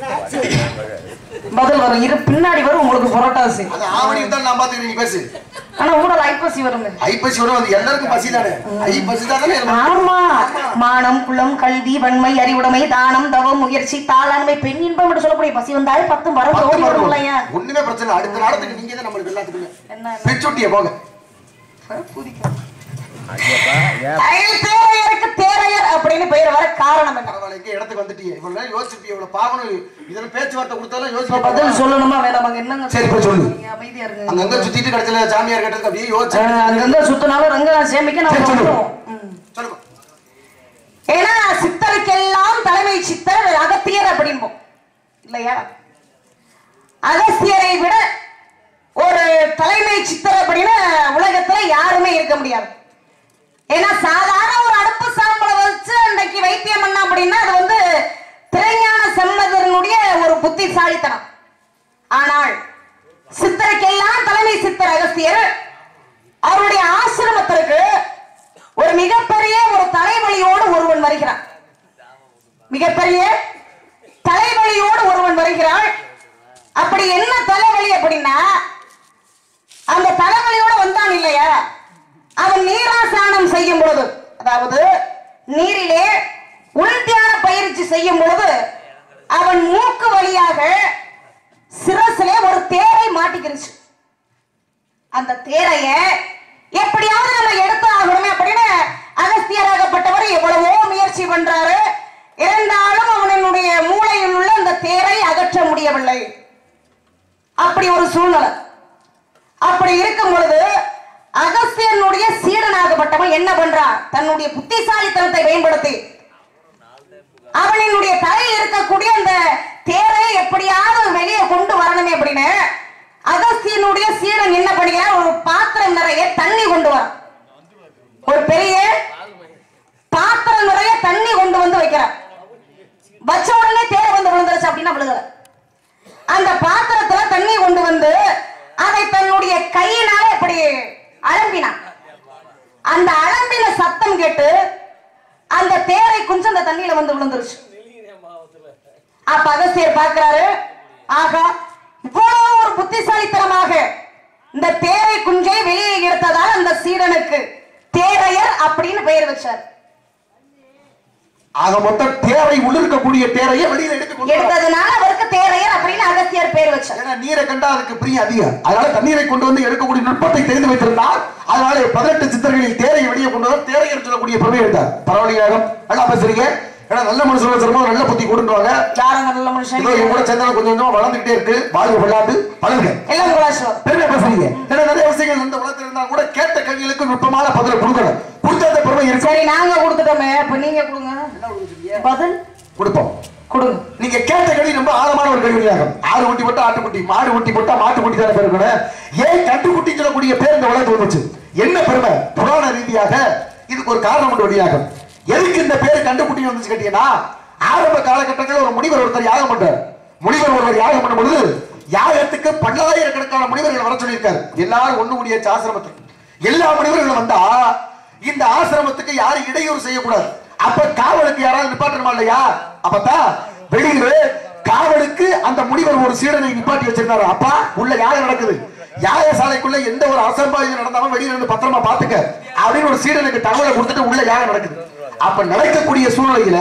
பதில் வரும் இரு பின்னாடி வரும் உங்களுக்கு புரோட்டாசி அது ஆவணி தான் நான் பாத்துக்கிறேன் நீ பேசு ஆனா ஊடல் ஐப்பசி வருங்க ஐப்பசி வரும் அது எல்லாருக்கும் பசி தானே ஐ பசி தானே ஆமா மானம் குலம் கல்வி வன்மை அறிவுடைமை தானம் தவம் முயற்சி தாளாண்மை பெண் இன்பம் என்று சொல்லக்கூடிய பசி வந்தாலே பத்தும் வரம் பத்து ஓடி வரும் மரம் இல்லையா ஒண்ணுமே பிரச்சனை இல்ல. அடுத்த நாளத்துக்கு நீங்க தான் நம்மளுக்கு எல்லாத்துக்குமே என்ன பிரிச்சுட்டிய போக தயல் தேரையருக்கு தேரையர் அப்படின்னு பெயர் வர காரணம் என்ன பரவாயில்ல இங்க இடத்துக்கு வந்துட்டியே இவ்வளவு நேரம் யோசிப்பிய இவ்வளவு பாவனும் இதெல்லாம் பேச்சுவார்த்தை கொடுத்தாலும் இப்ப பதில் யோசிச்சு சொல்லணுமா வேணாமாங்க என்னங்க சரி, இப்ப சொல்லு. நீங்க அமைதியா இருங்க அங்கங்க சுத்திட்டு கடைசியில சாமியார் கேட்டதுக்கு அப்படியே யோசிச்சு அஹ் அங்கங்க சுத்தினாலும் ரங்கநாத் சேமிக்க நம்ம சரி, சொல்லு. வந்துருவோம் ம். சொல்லுங்க ஏன்னா சித்தருக்கெல்லாம் தலைமை சித்தர் அகத்தியர் அப்படிம்போம் இல்லையா அகஸ்தியரை விட ஒரு தலைமை சித்தர் அப்படின்னு உலகத்துல யாருமே இருக்க முடியாது ஏன்னா சாதாரண ஒரு அடுப்பு சாம்பலை வச்சு அன்னைக்கு வைத்தியம் பண்ண அப்படின்னா அது வந்து திரைஞான செம்மதனுடைய ஒரு புத்திசாலித்தனம் ஆனால் சித்தருக்கெல்லாம் தலைமை சித்தர் அகஸ்தியர் அவருடைய ஆசிரமத்திற்கு ஒரு மிகப்பெரிய ஒரு தலைவலியோடு ஒருவன் வருகிறான் மிகப்பெரிய தலைவலியோடு ஒருவன் வருகிறான் அப்படி என்ன தலைவலி அப்படின்னா அந்த தலைவலியோட வந்தான் இல்லையா அவன் நீராசானம் செய்யும் பொழுது அதாவது நீரிலே உள்தியான பயிற்சி செய்யும் பொழுது அவன் மூக்கு வழியாக சிரசிலே ஒரு தேரை மாட்டிக்கிருச்சு அந்த தேரைய எப்படியாவது நம்ம எடுத்து ஆகணுமே அப்படின்னு அகஸ்தியராகப்பட்டவர் எவ்வளவோ முயற்சி பண்றாரு இருந்தாலும் அவனுடைய மூளையில் உள்ள அந்த தேரை அகற்ற முடியவில்லை அப்படி ஒரு சூழ்நிலை அப்படி இருக்கும் பொழுது அகஸ்தியனுடைய சீடனாகப்பட்டவன் என்ன பண்றான் தன்னுடைய புத்திசாலித்தனத்தை பயன்படுத்தி அவனினுடைய தலையில் இருக்கக்கூடிய அந்த தேரை எப்படியாவது வெளியே கொண்டு வரணுமே அப்படின்னு அகஸ்தியனுடைய சீடன் என்ன பண்ணுகிறான் ஒரு பாத்திரம் நிறைய தண்ணி கொண்டு வரான் ஒரு பெரிய பாத்திரம் நிறைய தண்ணி கொண்டு வந்து வைக்கிறான் வச்ச உடனே தேரை வந்து விழுந்துருச்சு அப்படின்னா விழுகல அந்த பாத்திரத்துல தண்ணி கொண்டு வந்து அதை தன்னுடைய கையினால இப்படி அலம்பினான் அந்த அலம்பின சத்தம் கேட்டு அந்த தேரை குஞ்சு அந்த தண்ணியில வந்து விழுந்துருச்சு அப்ப அகஸ்தியர் பார்க்கிறாரு ஆகா இவ்வளவு ஒரு புத்திசாலித்தனமாக இந்த தேரை குஞ்சை வெளியே எடுத்ததால் அந்த சீடனுக்கு தேரையர் அப்படின்னு பெயர் வச்சார் ஆக மொத்தம் தேரை உள்ள இருக்கக்கூடிய தேரையை வெளியில எடுத்து கொண்டு வா. எடுத்ததுனால அவருக்கு தேரையர் அப்படின்னு அகஸ்தியர் பெயர் வச்சார் ஏன்னா நீரை கண்டா அதுக்கு பிரியம் அதிகம் அதனால தண்ணீரை கொண்டு வந்து எடுக்கக்கூடிய நுட்பத்தை தெரிந்து வைத்திருந்தால் அதனால பதினெட்டு சித்தர்களில் தேரையை வெளியே கொண்டு வந்து தேரையர் சொல்லக்கூடிய பெருமை எடுத்தார் பரவாயில்லையாக நல்லா பேசுறீங்க ஏன்னா நல்ல மனுஷன் சொல்லும்போது நல்ல புத்தி கொண்டு வாங்க யாரும் நல்ல மனுஷன் இதோ இவங்க கூட சேர்ந்தாலும் கொஞ்சம் கொஞ்சமா வளர்ந்துகிட்டே இருக்கு வாழ்வு விளையாட்டு வளருங்க எல்லாம் குலாசுவர் பெருமை பேசுறீங்க ஏன்னா நிறைய விஷயங்கள் இந்த உலகத்தில் இருந்தா கூட கேட்ட கேள்விகளுக்கு நுட்பமான பதிலை கொடுக்கணும் கொடுத்த அந்த பெருமை தன்மை இருக்கு சரி நாங்க கொடுத்துட்டோமே இப்ப நீங்க கொடுங்க பதில் கொடுப்போம் கொடுங்க நீங்க கேட்ட கேள்வி ரொம்ப ஆழமான ஒரு கேள்வியாகும் ஆறு குட்டி போட்டா ஆட்டுக்குட்டி மாடு குட்டி போட்டா மாட்டுக்குட்டி தானே பேர் இருக்கணும் ஏன் கண்டுக்குட்டி சொல்லக்கூடிய பேர் இந்த உலகத்துக்கு வந்துச்சு என்ன பெருமை புராண ரீதியாக இதுக்கு ஒரு காரணம் உண்டு வழியாகும் எதுக்கு இந்த பேர் கண்டுக்குட்டி வந்துச்சு கேட்டீங்கன்னா ஆரம்ப காலகட்டங்களில் ஒரு முனிவர் ஒருத்தர் யாகம் பண்றார் முனிவர் ஒருவர் யாகம் பண்ணும் பொழுது யாகத்துக்கு பல்லாயிரக்கணக்கான முனிவர்கள் வர சொல்லியிருக்காரு எல்லாரும் ஒண்ணு கூடிய ஆசிரமத்துக்கு எல்லா முனிவர்களும் வந்தா இந்த ஆசிரமத்துக்கு யாரும் இடையூறு செய்யக்கூடாது அப்ப காவலுக்கு யாராவது நிப்பாட்டணுமா இல்லையா அப்பதான் வெளியில காவலுக்கு அந்த முனிவர் ஒரு சீடனை நிப்பாட்டி வச்சிருந்தாரு அப்பா உள்ள யாகம் நடக்குது யாகசாலைக்குள்ள எந்த ஒரு அசம்பாவிதம் நடந்தாலும் வெளியில இருந்து பத்திரமா பாத்துக்க அப்படின்னு ஒரு சீடனுக்கு தகவலை கொடுத்துட்டு உள்ள யாகம் நடக்குது அப்ப நடக்கக்கூடிய சூழ்நிலையில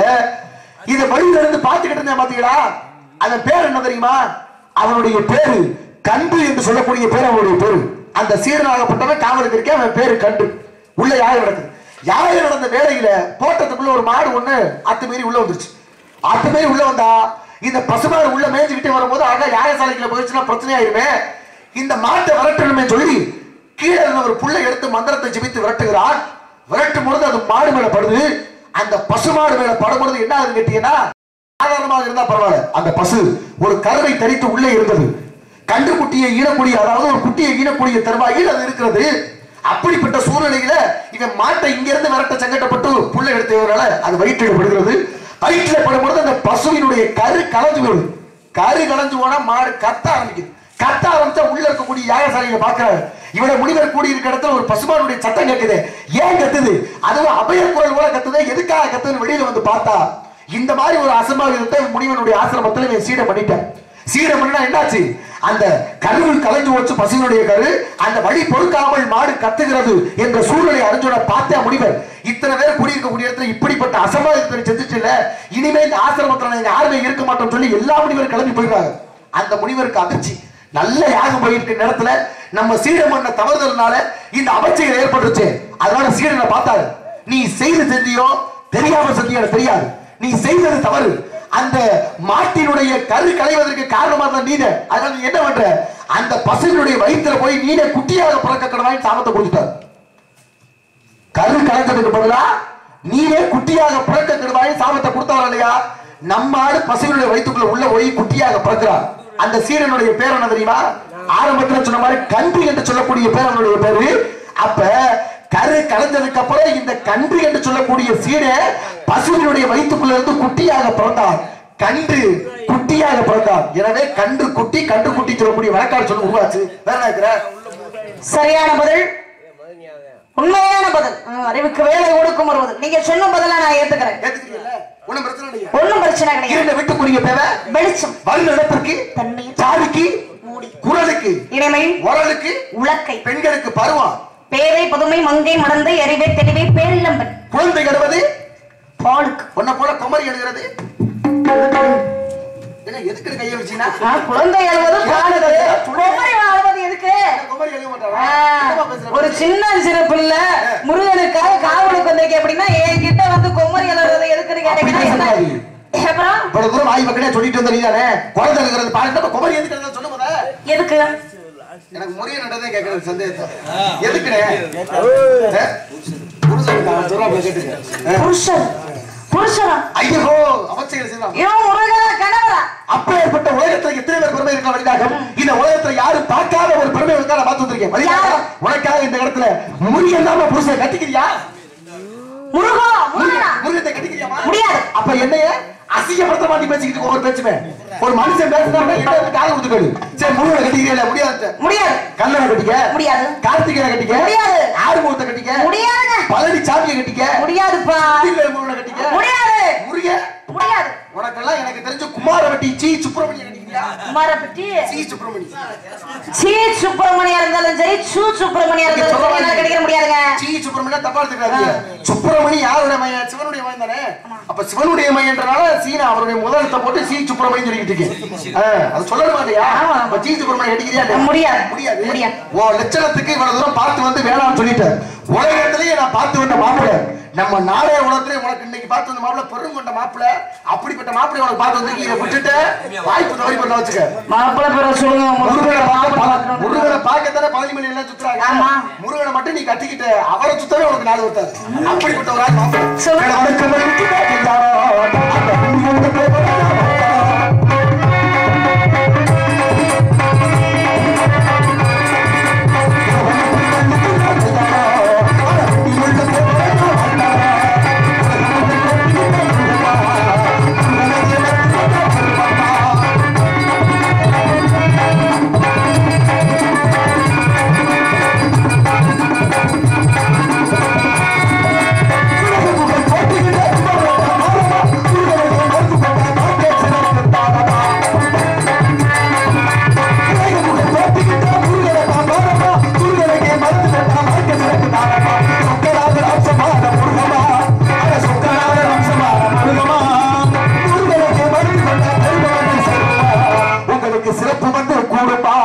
இத வெளியில இருந்து பாத்துக்கிட்டு இருந்தேன் பாத்தீங்களா அதன் பேர் என்ன தெரியுமா அவனுடைய பேரு கண்டு என்று சொல்லக்கூடிய பேர் அவனுடைய பேரு அந்த சீடனாகப்பட்டவன் காவலுக்கு இருக்கே அவன் பேரு கண்டு உள்ள யாகம் நடக்குது யாகம் நடந்த வேலையில தோட்டத்துக்குள்ள ஒரு மாடு ஒண்ணு அத்துமீறி உள்ள வந்துருச்சு அத்துமீறி உள்ள வந்தா இந்த பசுமாடு உள்ள மேய்ஞ்சுக்கிட்டே வரும்போது அழகா யாகசாலைக்குள்ள போயிடுச்சுன்னா பிரச்சனை ஆயிருமே இந்த மாட்டை விரட்டணுமே சொல்லி கீழே இருந்த ஒரு புல்லை எடுத்து மந்திரத்தை ஜெபித்து விரட்டுகிறான் விரட்டும் பொழுது அது மாடு மேல படுது அந்த பசுமாடு மேல படும்பொழுது என்ன ஆகுதுன்னு கேட்டீங்கன்னா சாதாரணமாக இருந்தா பரவாயில்ல அந்த பசு ஒரு கருவை தரித்து உள்ளே இருந்தது கன்று குட்டியை ஈனக்கூடிய அதாவது ஒரு குட்டியை ஈனக்கூடிய தருவாயில் அது இருக்கிறது அப்படிப்பட்ட சூழ்நிலையில இவன் மாட்டை இங்க இருந்து விரட்ட சங்கட்டப்பட்டு புல்லை எடுத்ததுனால அது வயிற்றில் படுகிறது வயிற்றில் படும்பொழுது அந்த பசுவினுடைய கரு கலஞ்சு போயிடுது கரு கலஞ்சு போனா மாடு கத்த ஆரம்பிக்குது கத்த ஆரம்பிச்சா உள்ள இருக்கக்கூடிய யாகசாலையை பாக்குறாரு இவனை முனிவர் கூடி இருக்க இடத்துல ஒரு பசுமானுடைய சத்தம் கேட்குது ஏன் கத்துது அதுவும் அபய குரல் போல கத்துது எதுக்காக கத்துதுன்னு வெளியில வந்து பார்த்தா இந்த மாதிரி ஒரு அசம்பாவிதத்தை முனிவனுடைய ஆசிரமத்தில் இவன் சீடம் பண்ணிட்டான் சீடம் பண்ணினா என்னாச்சு அந்த கருவில் கலைஞ்சு வச்சு பசுவினுடைய கரு அந்த வழி பொறுக்காமல் மாடு கத்துகிறது என்ற சூழ்நிலை அறிஞ்சோட பார்த்தா முனிவர் இத்தனை பேர் குடியிருக்கக்கூடிய இடத்துல இப்படிப்பட்ட அசம்பாவிதத்தை செஞ்சுட்டு இல்ல இனிமே இந்த ஆசிரமத்துல நாங்க யாருமே இருக்க மாட்டோம் சொல்லி எல்லா முனிவரும் கிளம்பி போயிடுறாங்க அந்த முனிவருக்கு அதிர்ச்சி நல்ல யாகம் போயிருக்க நேரத்துல நம்ம சீடம் பண்ண தவறுதல்னால இந்த அமைச்சைகள் ஏற்பட்டுருச்சு அதனால சீடனை பார்த்தாரு நீ செய்து செஞ்சியோ தெரியாம செஞ்சியோ எனக்கு தெரியாது நீ செய்தது தவறு அந்த மாட்டினுடைய கரு களைவதற்கு காரணமா தான் நீன அதனால நீ என்ன பண்ற அந்த பசுவினுடைய வயிற்றுல போய் நீன குட்டியாக பிறக்க கடவாய் சாமத்தை கொடுத்துட்டார் கரு கலந்ததுக்கு பதிலா நீனே குட்டியாக பிறக்க கெடுவாய் சாபத்தை கொடுத்தவன் இல்லையா நம்ம ஆடு பசுவினுடைய வயிற்றுக்குள்ள உள்ள போய் குட்டியாக பிறக்கிறான் அந்த சீரனுடைய பேர் என்ன தெரியுமா ஆரம்பத்துல சொன்ன மாதிரி கன்று என்று சொல்லக்கூடிய பேரனுடைய பேரு அப்ப கரு கலந்ததுக்கு அப்புறம் இந்த கன்று என்று சொல்லக்கூடிய சீடை பசுவினுடைய வயிற்றுக்குள்ள இருந்து குட்டியாக பிறந்தான் கன்று குட்டியாக பிறந்தான் எனவே கன்று குட்டி கன்று குட்டி சொல்லக்கூடிய வழக்காடு சொல்ல உருவாச்சு வேற என்ன இருக்கிற சரியான பதில் உண்மையான பதில் ம், அறிவுக்கு வேலை கொடுக்கும் ஒரு பதில் நீங்க சொன்ன பதிலா நான் ஏத்துக்கிறேன் ஏத்துக்கிறீங்கல்ல ஒண்ணும் பிரச்சனை இல்லையா ஒண்ணும் பிரச்சனை கிடையாது இருந்த வீட்டுக்குரிய தேவை வெளிச்சம் வருடத்திற்கு தண்ணீர் சாதிக்கு மூடி குரலுக்கு இனிமை உரலுக்கு உலக்கை பெண்களுக்கு பருவம் பேரை புதுமை மங்கை மடந்தை அறிவை தெளிவை பேரில்லம்பன் குழந்தை கடுவது பாலுக்கு உன்னை போல குமரி எழுதுறது என்ன எதுக்கு கையை வச்சீங்கன்னா ஆ, குழந்தை அழுவது பாலுக்கு குமரி அழுவது எதுக்கு குமரி எழுத மாட்டாரா ஆ, என்னம்மா பேசுற? ஒரு சின்ன சிறு பிள்ளை முருகனுக்காக காவலுக்கு வந்திருக்கேன் அப்படின்னா என்கிட்ட வந்து குமரி அழுறது எதுக்குன்னு கேட்டீங்கன்னா என்ன அப்புறம் இவ்வளவு தூரம் ஆய்வு மக்களே சொல்லிட்டு வந்த நீதானே குழந்தை இருக்கிறது பாருங்க குமரி எதுக்கு எழுத சொல்லுங்க முத. எதுக்கு எனக்கு முறைய நடந்தே கேட்கறது சந்தேகத்தை எதுக்குனே ஆ? புருஷனுக்கு அவன் சொல்றான் கேட்டுங்க ஆ. புருஷன் புருஷனா ஐயோ அமைச்சர்கள் செய்யலாம் இவன் முருகனா கணவரா அப்பேற்பட்ட உலகத்துல எத்தனை பேர் பெருமை இருக்க வழியாக இந்த உலகத்துல யாரும் பார்க்காத ஒரு பெருமை இருக்கா நான் பார்த்து வந்திருக்கேன் வழியாக யார்? உனக்காக இந்த இடத்துல முருகன் தான் புருஷன் கட்டிக்கிறியா முருகா முருகனா முருகத்தை கட்டிக்கிறியாமா முடியாது அப்ப என்னைய அசிங்கப்படுத்த மாட்டி பேசிக்கிட்டு ஒவ்வொரு பேச்சுமே ஒரு மனுஷன் பேசுறாங்க என்ன வந்து காது கொடுத்துக்காடு சரி முருகனை கட்டிக்கிறியா முடியாது முடியாது கல்லனை கட்டிக்க முடியாது கார்த்திகனை கட்டிக்க முடியாது. ஆறுமுகத்தை கட்டிக்க முடியாதுங்க பழனி சாமியை கட்டிக்க முடியாதுப்பா திங்கள் முருகனை கட்டிக்க முடியாது முருகன் முடியாது உனக்கெல்லாம் எனக்கு தெரிஞ்சு குமாரவட்டி சி சுப்பிரமணியன் கட்டிக்கிறியா குமாரப்பட்டி சி சுப்பிரமணி சி சுப்பிரமணியா இருந்தாலும் சரி சு சுப்பிரமணியா இருந்தாலும் சரி என்னால கிடைக்க முடியாதுங்க சி சுப்பிரமணியன் தப்பா எடுத்துக்காதீங்க சுப்பிரமணி யாருடைய மையன் சிவனுடைய மையன் தானே அப்ப சிவனுடைய மையன்றனால சீனா அவருடைய முதலத்தை போட்டு சி சுப்பிரமணியன் சொல்லிக்கிட்டு இருக்கேன் ஆ, அது சொல்லணுமா இல்லையா ஆமா. அப்ப சி சுப்பிரமணியன் அடிக்கிறியா இல்லையா? முடியாது. முடியாது முடியாது. ஓ லட்சணத்துக்கு இவ்வளவு தூரம் பார்த்து வந்து வேணாம்னு சொல்லிட்டேன் உலகத்திலேயே நான் பார்த்து வந்த மாப்பிள்ளை நம்ம நாடக உலகத்திலே உனக்கு இன்னைக்கு பார்த்து வந்த மாப்பிள்ள பெரும் கொண்ட மாப்பிள்ள அப்படிப்பட்ட மாப்பிள்ளை உனக்கு பார்த்து வந்து இதை விட்டுட்டு வாய்ப்பு தவறி பண்ண வச்சுக்க மாப்பிள்ளை பேரை சொல்லுங்க முருகனை பார்க்க பல- மாப்பிள்ளை முருகனை பார்க்கத்தானே பதினி மணி எல்லாம் சுத்துறாங்க ஆமா. முருகனை மட்டும் நீ கட்டிக்கிட்டு அவரை சுத்தவே உனக்கு நாடு வருத்தாது அப்படிப்பட்ட ஒரு ஆள் மாப்பிள்ளை. சொல்லுங்க. மேல வணக்கம் வணக்கம் பாக்கியாரோ. அந்த முருகனுக்கு போராடாமோ. உங்களுக்கு சிறப்பு வந்து கூடுமா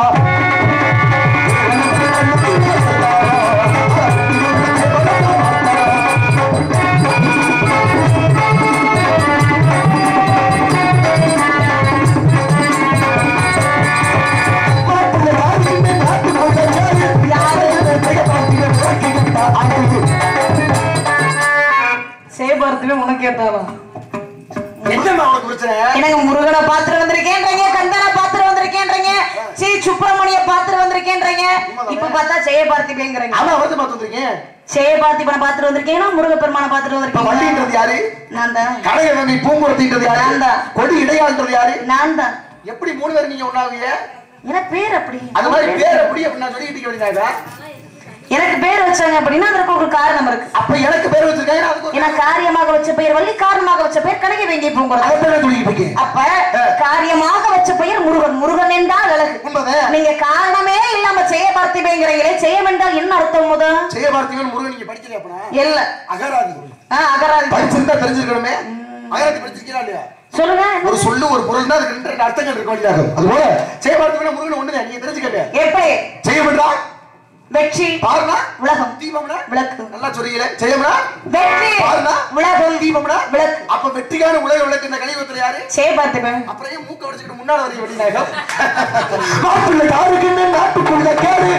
சேபாரத்துமே உனக்கு கேட்டாலும் என்னம்மா உனக்கு பிரச்சனை எனக்கு முருகனை பாத்துட்டு வந்திருக்கேன்றீங்க கந்தனை பாத்துட்டு வந்திருக்கேன்றீங்க ஸ்ரீ சுப்பிரமணிய பாத்துட்டு வந்திருக்கேன்றீங்க இப்ப பார்த்தா ஜெய பார்த்திபேங்கிறீங்க ஆமா அவர்தான் பார்த்து வந்திருக்கேன் ஜெய பார்த்திபனை பாத்துட்டு வந்திருக்கீங்கன்னா முருக பெருமானை பாத்துட்டு இப்ப வந்திருக்கீங்க வண்டின்றது யாரு நான் தான் கனகவெண்ணி பூங்குரத்தின்றது யாரு நான்தான். கொடி இடையாள்ன்றது யாரு நான் தான் எப்படி மூணு பேர் நீங்க ஒண்ணாவீங்க எனக்கு பேர் அப்படி அது மாதிரி பேர் எப்படி அப்படி நான் சொல்லிட்டு இருக்க வேண்டியதாக எனக்கு பேர் வச்சாங்க அப்படின்னா அதற்கு ஒரு காரணம் இருக்கு அப்ப எனக்கு பேர் வச்சிருக்காங்க அதுக்கு ஒரு- ஏன்னா காரியமாக வச்ச பெயர் வள்ளி காரணமாக வச்ச பெயர் கனக வேண்டிய பூங்குறது அதை பேர் சொல்லிட்டு இருக்கேன் அப்ப காரியமாக வச்ச பெயர் முருகன் முருகன் என்றால் அழகு உண்மைதான் நீங்க காரணமே இல்லாம செய்ய பார்த்திபேங்கிறீங்களே செய்யம் என்றால் என்ன அர்த்தம் முத செய்ய பார்த்திவன் முருகன் நீங்க படிக்கலையா அப்பனா இல்ல அகராதி ஆ, அகராதி படிச்சிருந்தா தெரிஞ்சிருக்கணுமே அகராதி படிச்சிருக்கீங்களா இல்லையா சொல்லுங்க ஒரு சொல்லு ஒரு பொருள் அதுக்கு ரெண்டு ரெண்டு அர்த்தங்கள் இருக்க வேண்டியதாகும் அதுபோல செய்ய பார்த்திவன் முருகன் ஒண்ணுதான் நீங்க தெரிஞ்சுக்கங்க எப்படி செய்யப்படுறா வெற்றி பாருனா உலகம் தீபம்னா விளக்கு நல்லா சொல்றீங்களே செய்யம்னா வெற்றி பாருனா உலகம் தீபம்னா விளக்கு அப்ப வெற்றிக்கான உலக விளக்கு இந்த கலியுகத்துல யாரு செய்ய பார்த்திபேன் அப்புறம் ஏன் மூக்க வச்சுக்கிட்டு முன்னால வரீங்க வெளிநாயகம் மாப்பிள்ளை யாருக்குன்னு நாட்டுக்குள்ள கேடு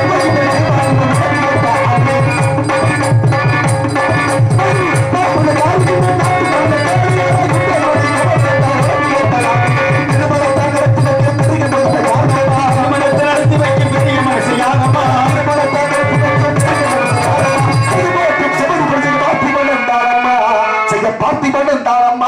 பார்த்திபன் தாரம்மா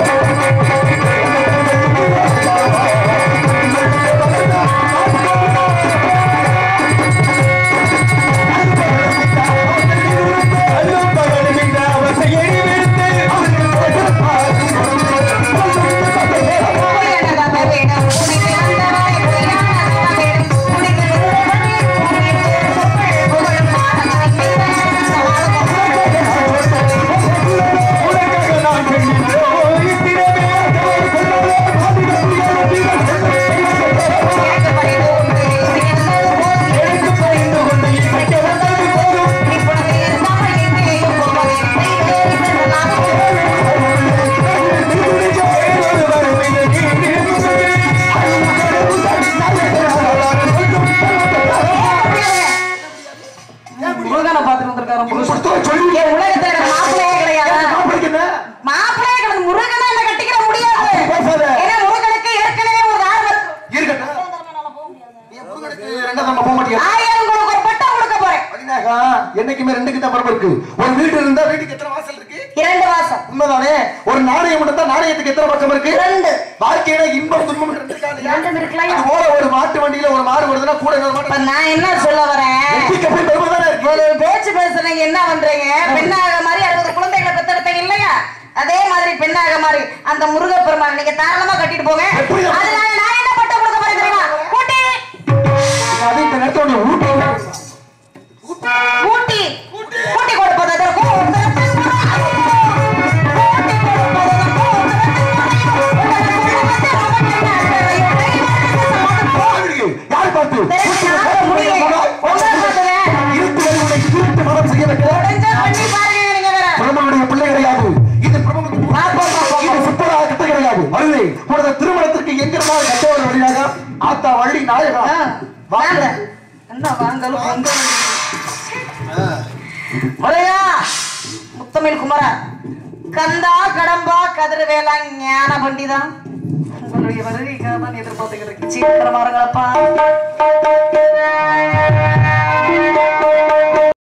முருகனை பார்த்துட்டு வந்திருக்காரு முருகன். புஸ்தகம் சொல்லி என் உலகத்துல எனக்கு மாப்பிள்ளையே கிடையாது மாப்பிளைக்கு என்ன மாப்பிள்ளையே கிடையாது முருகனை என்ன கட்டிக்கிற முடியாது பேசாத. ஏன்னா முருகனுக்கு ஏற்கனவே ஒரு ஆர்வம் இருக்கட்டும் நீ முருகனுக்கு ரெண்டாவது நம்ம போக மாட்டீங்க ஆயிரம் உங்களுக்கு ஒரு பட்டம் கொடுக்க போறேன் அப்படின்னாக்கா என்னைக்குமே ரெண்டுக்கு தான் பரப்பு இருக்கு ஒரு வீடு இருந்தா வீட்டுக்கு எத்தனை வாசல் இருக்கு இரண்டு மாசம் உண்மைதானே ஒரு நாணயம் இருந்தா நாணயத்துக்கு எத்தனை பக்கம் இருக்கு ரெண்டு வாழ்க்கையில இன்பம் துன்பம் ரெண்டு இருக்கா இல்லையா? இரண்டும் இருக்கலாம். அது போல ஒரு மாட்டு வண்டியில ஒரு மாடு வருதுன்னா கூட இன்னொரு இப்ப மாட்டு நான் என்ன சொல்ல வரேன் வெற்றிக்கு அப்படி பெருமைதானே இருக்கு ஒரு பேச்சு பேசுறீங்க என்ன பண்றீங்க பெண்ணாக மாதிரி அறுபது குழந்தைகளை பெத்தெடுத்தீங்க இல்லையா அதே மாதிரி பெண்ணாக மாதிரி அந்த முருகப்பெருமான் நீங்க தாராளமா கட்டிட்டு போங்க எப்படி? அதனால நான் என்ன பட்டம் கொடுக்க போறேன் தெரியுமா கூட்டி அது இந்த நேரத்துல உன்னை ஊட்டி ஊட்டி ஊட்டி கொடுப்பதற்கும் ஒருத்தருக்கு ஊட்டி கொடுப்பதற்கும் இருக்கு. யார் பார்த்து முடியல. உங்களை பார்த்தேன். இருட்டு உன்னை இருட்டு மனம் செய்ய வைக்கிற முடிஞ்சா பண்ணி பாருங்க நீங்க வேற. பிரம்ம ஆத்தா வள்ளி நாயகா வாங்க வாங்க என்ன வாங்கலும் பொங்கல் முறையா முத்தமிழ் குமரா கந்தா கடம்பா கதிரவேலா ஞான பண்டிதா உங்களுடைய வருகைக்காக தான் எதிர்பார்த்துக்கிட்டு இருக்கு சீக்கிரமா இருங்களப்பா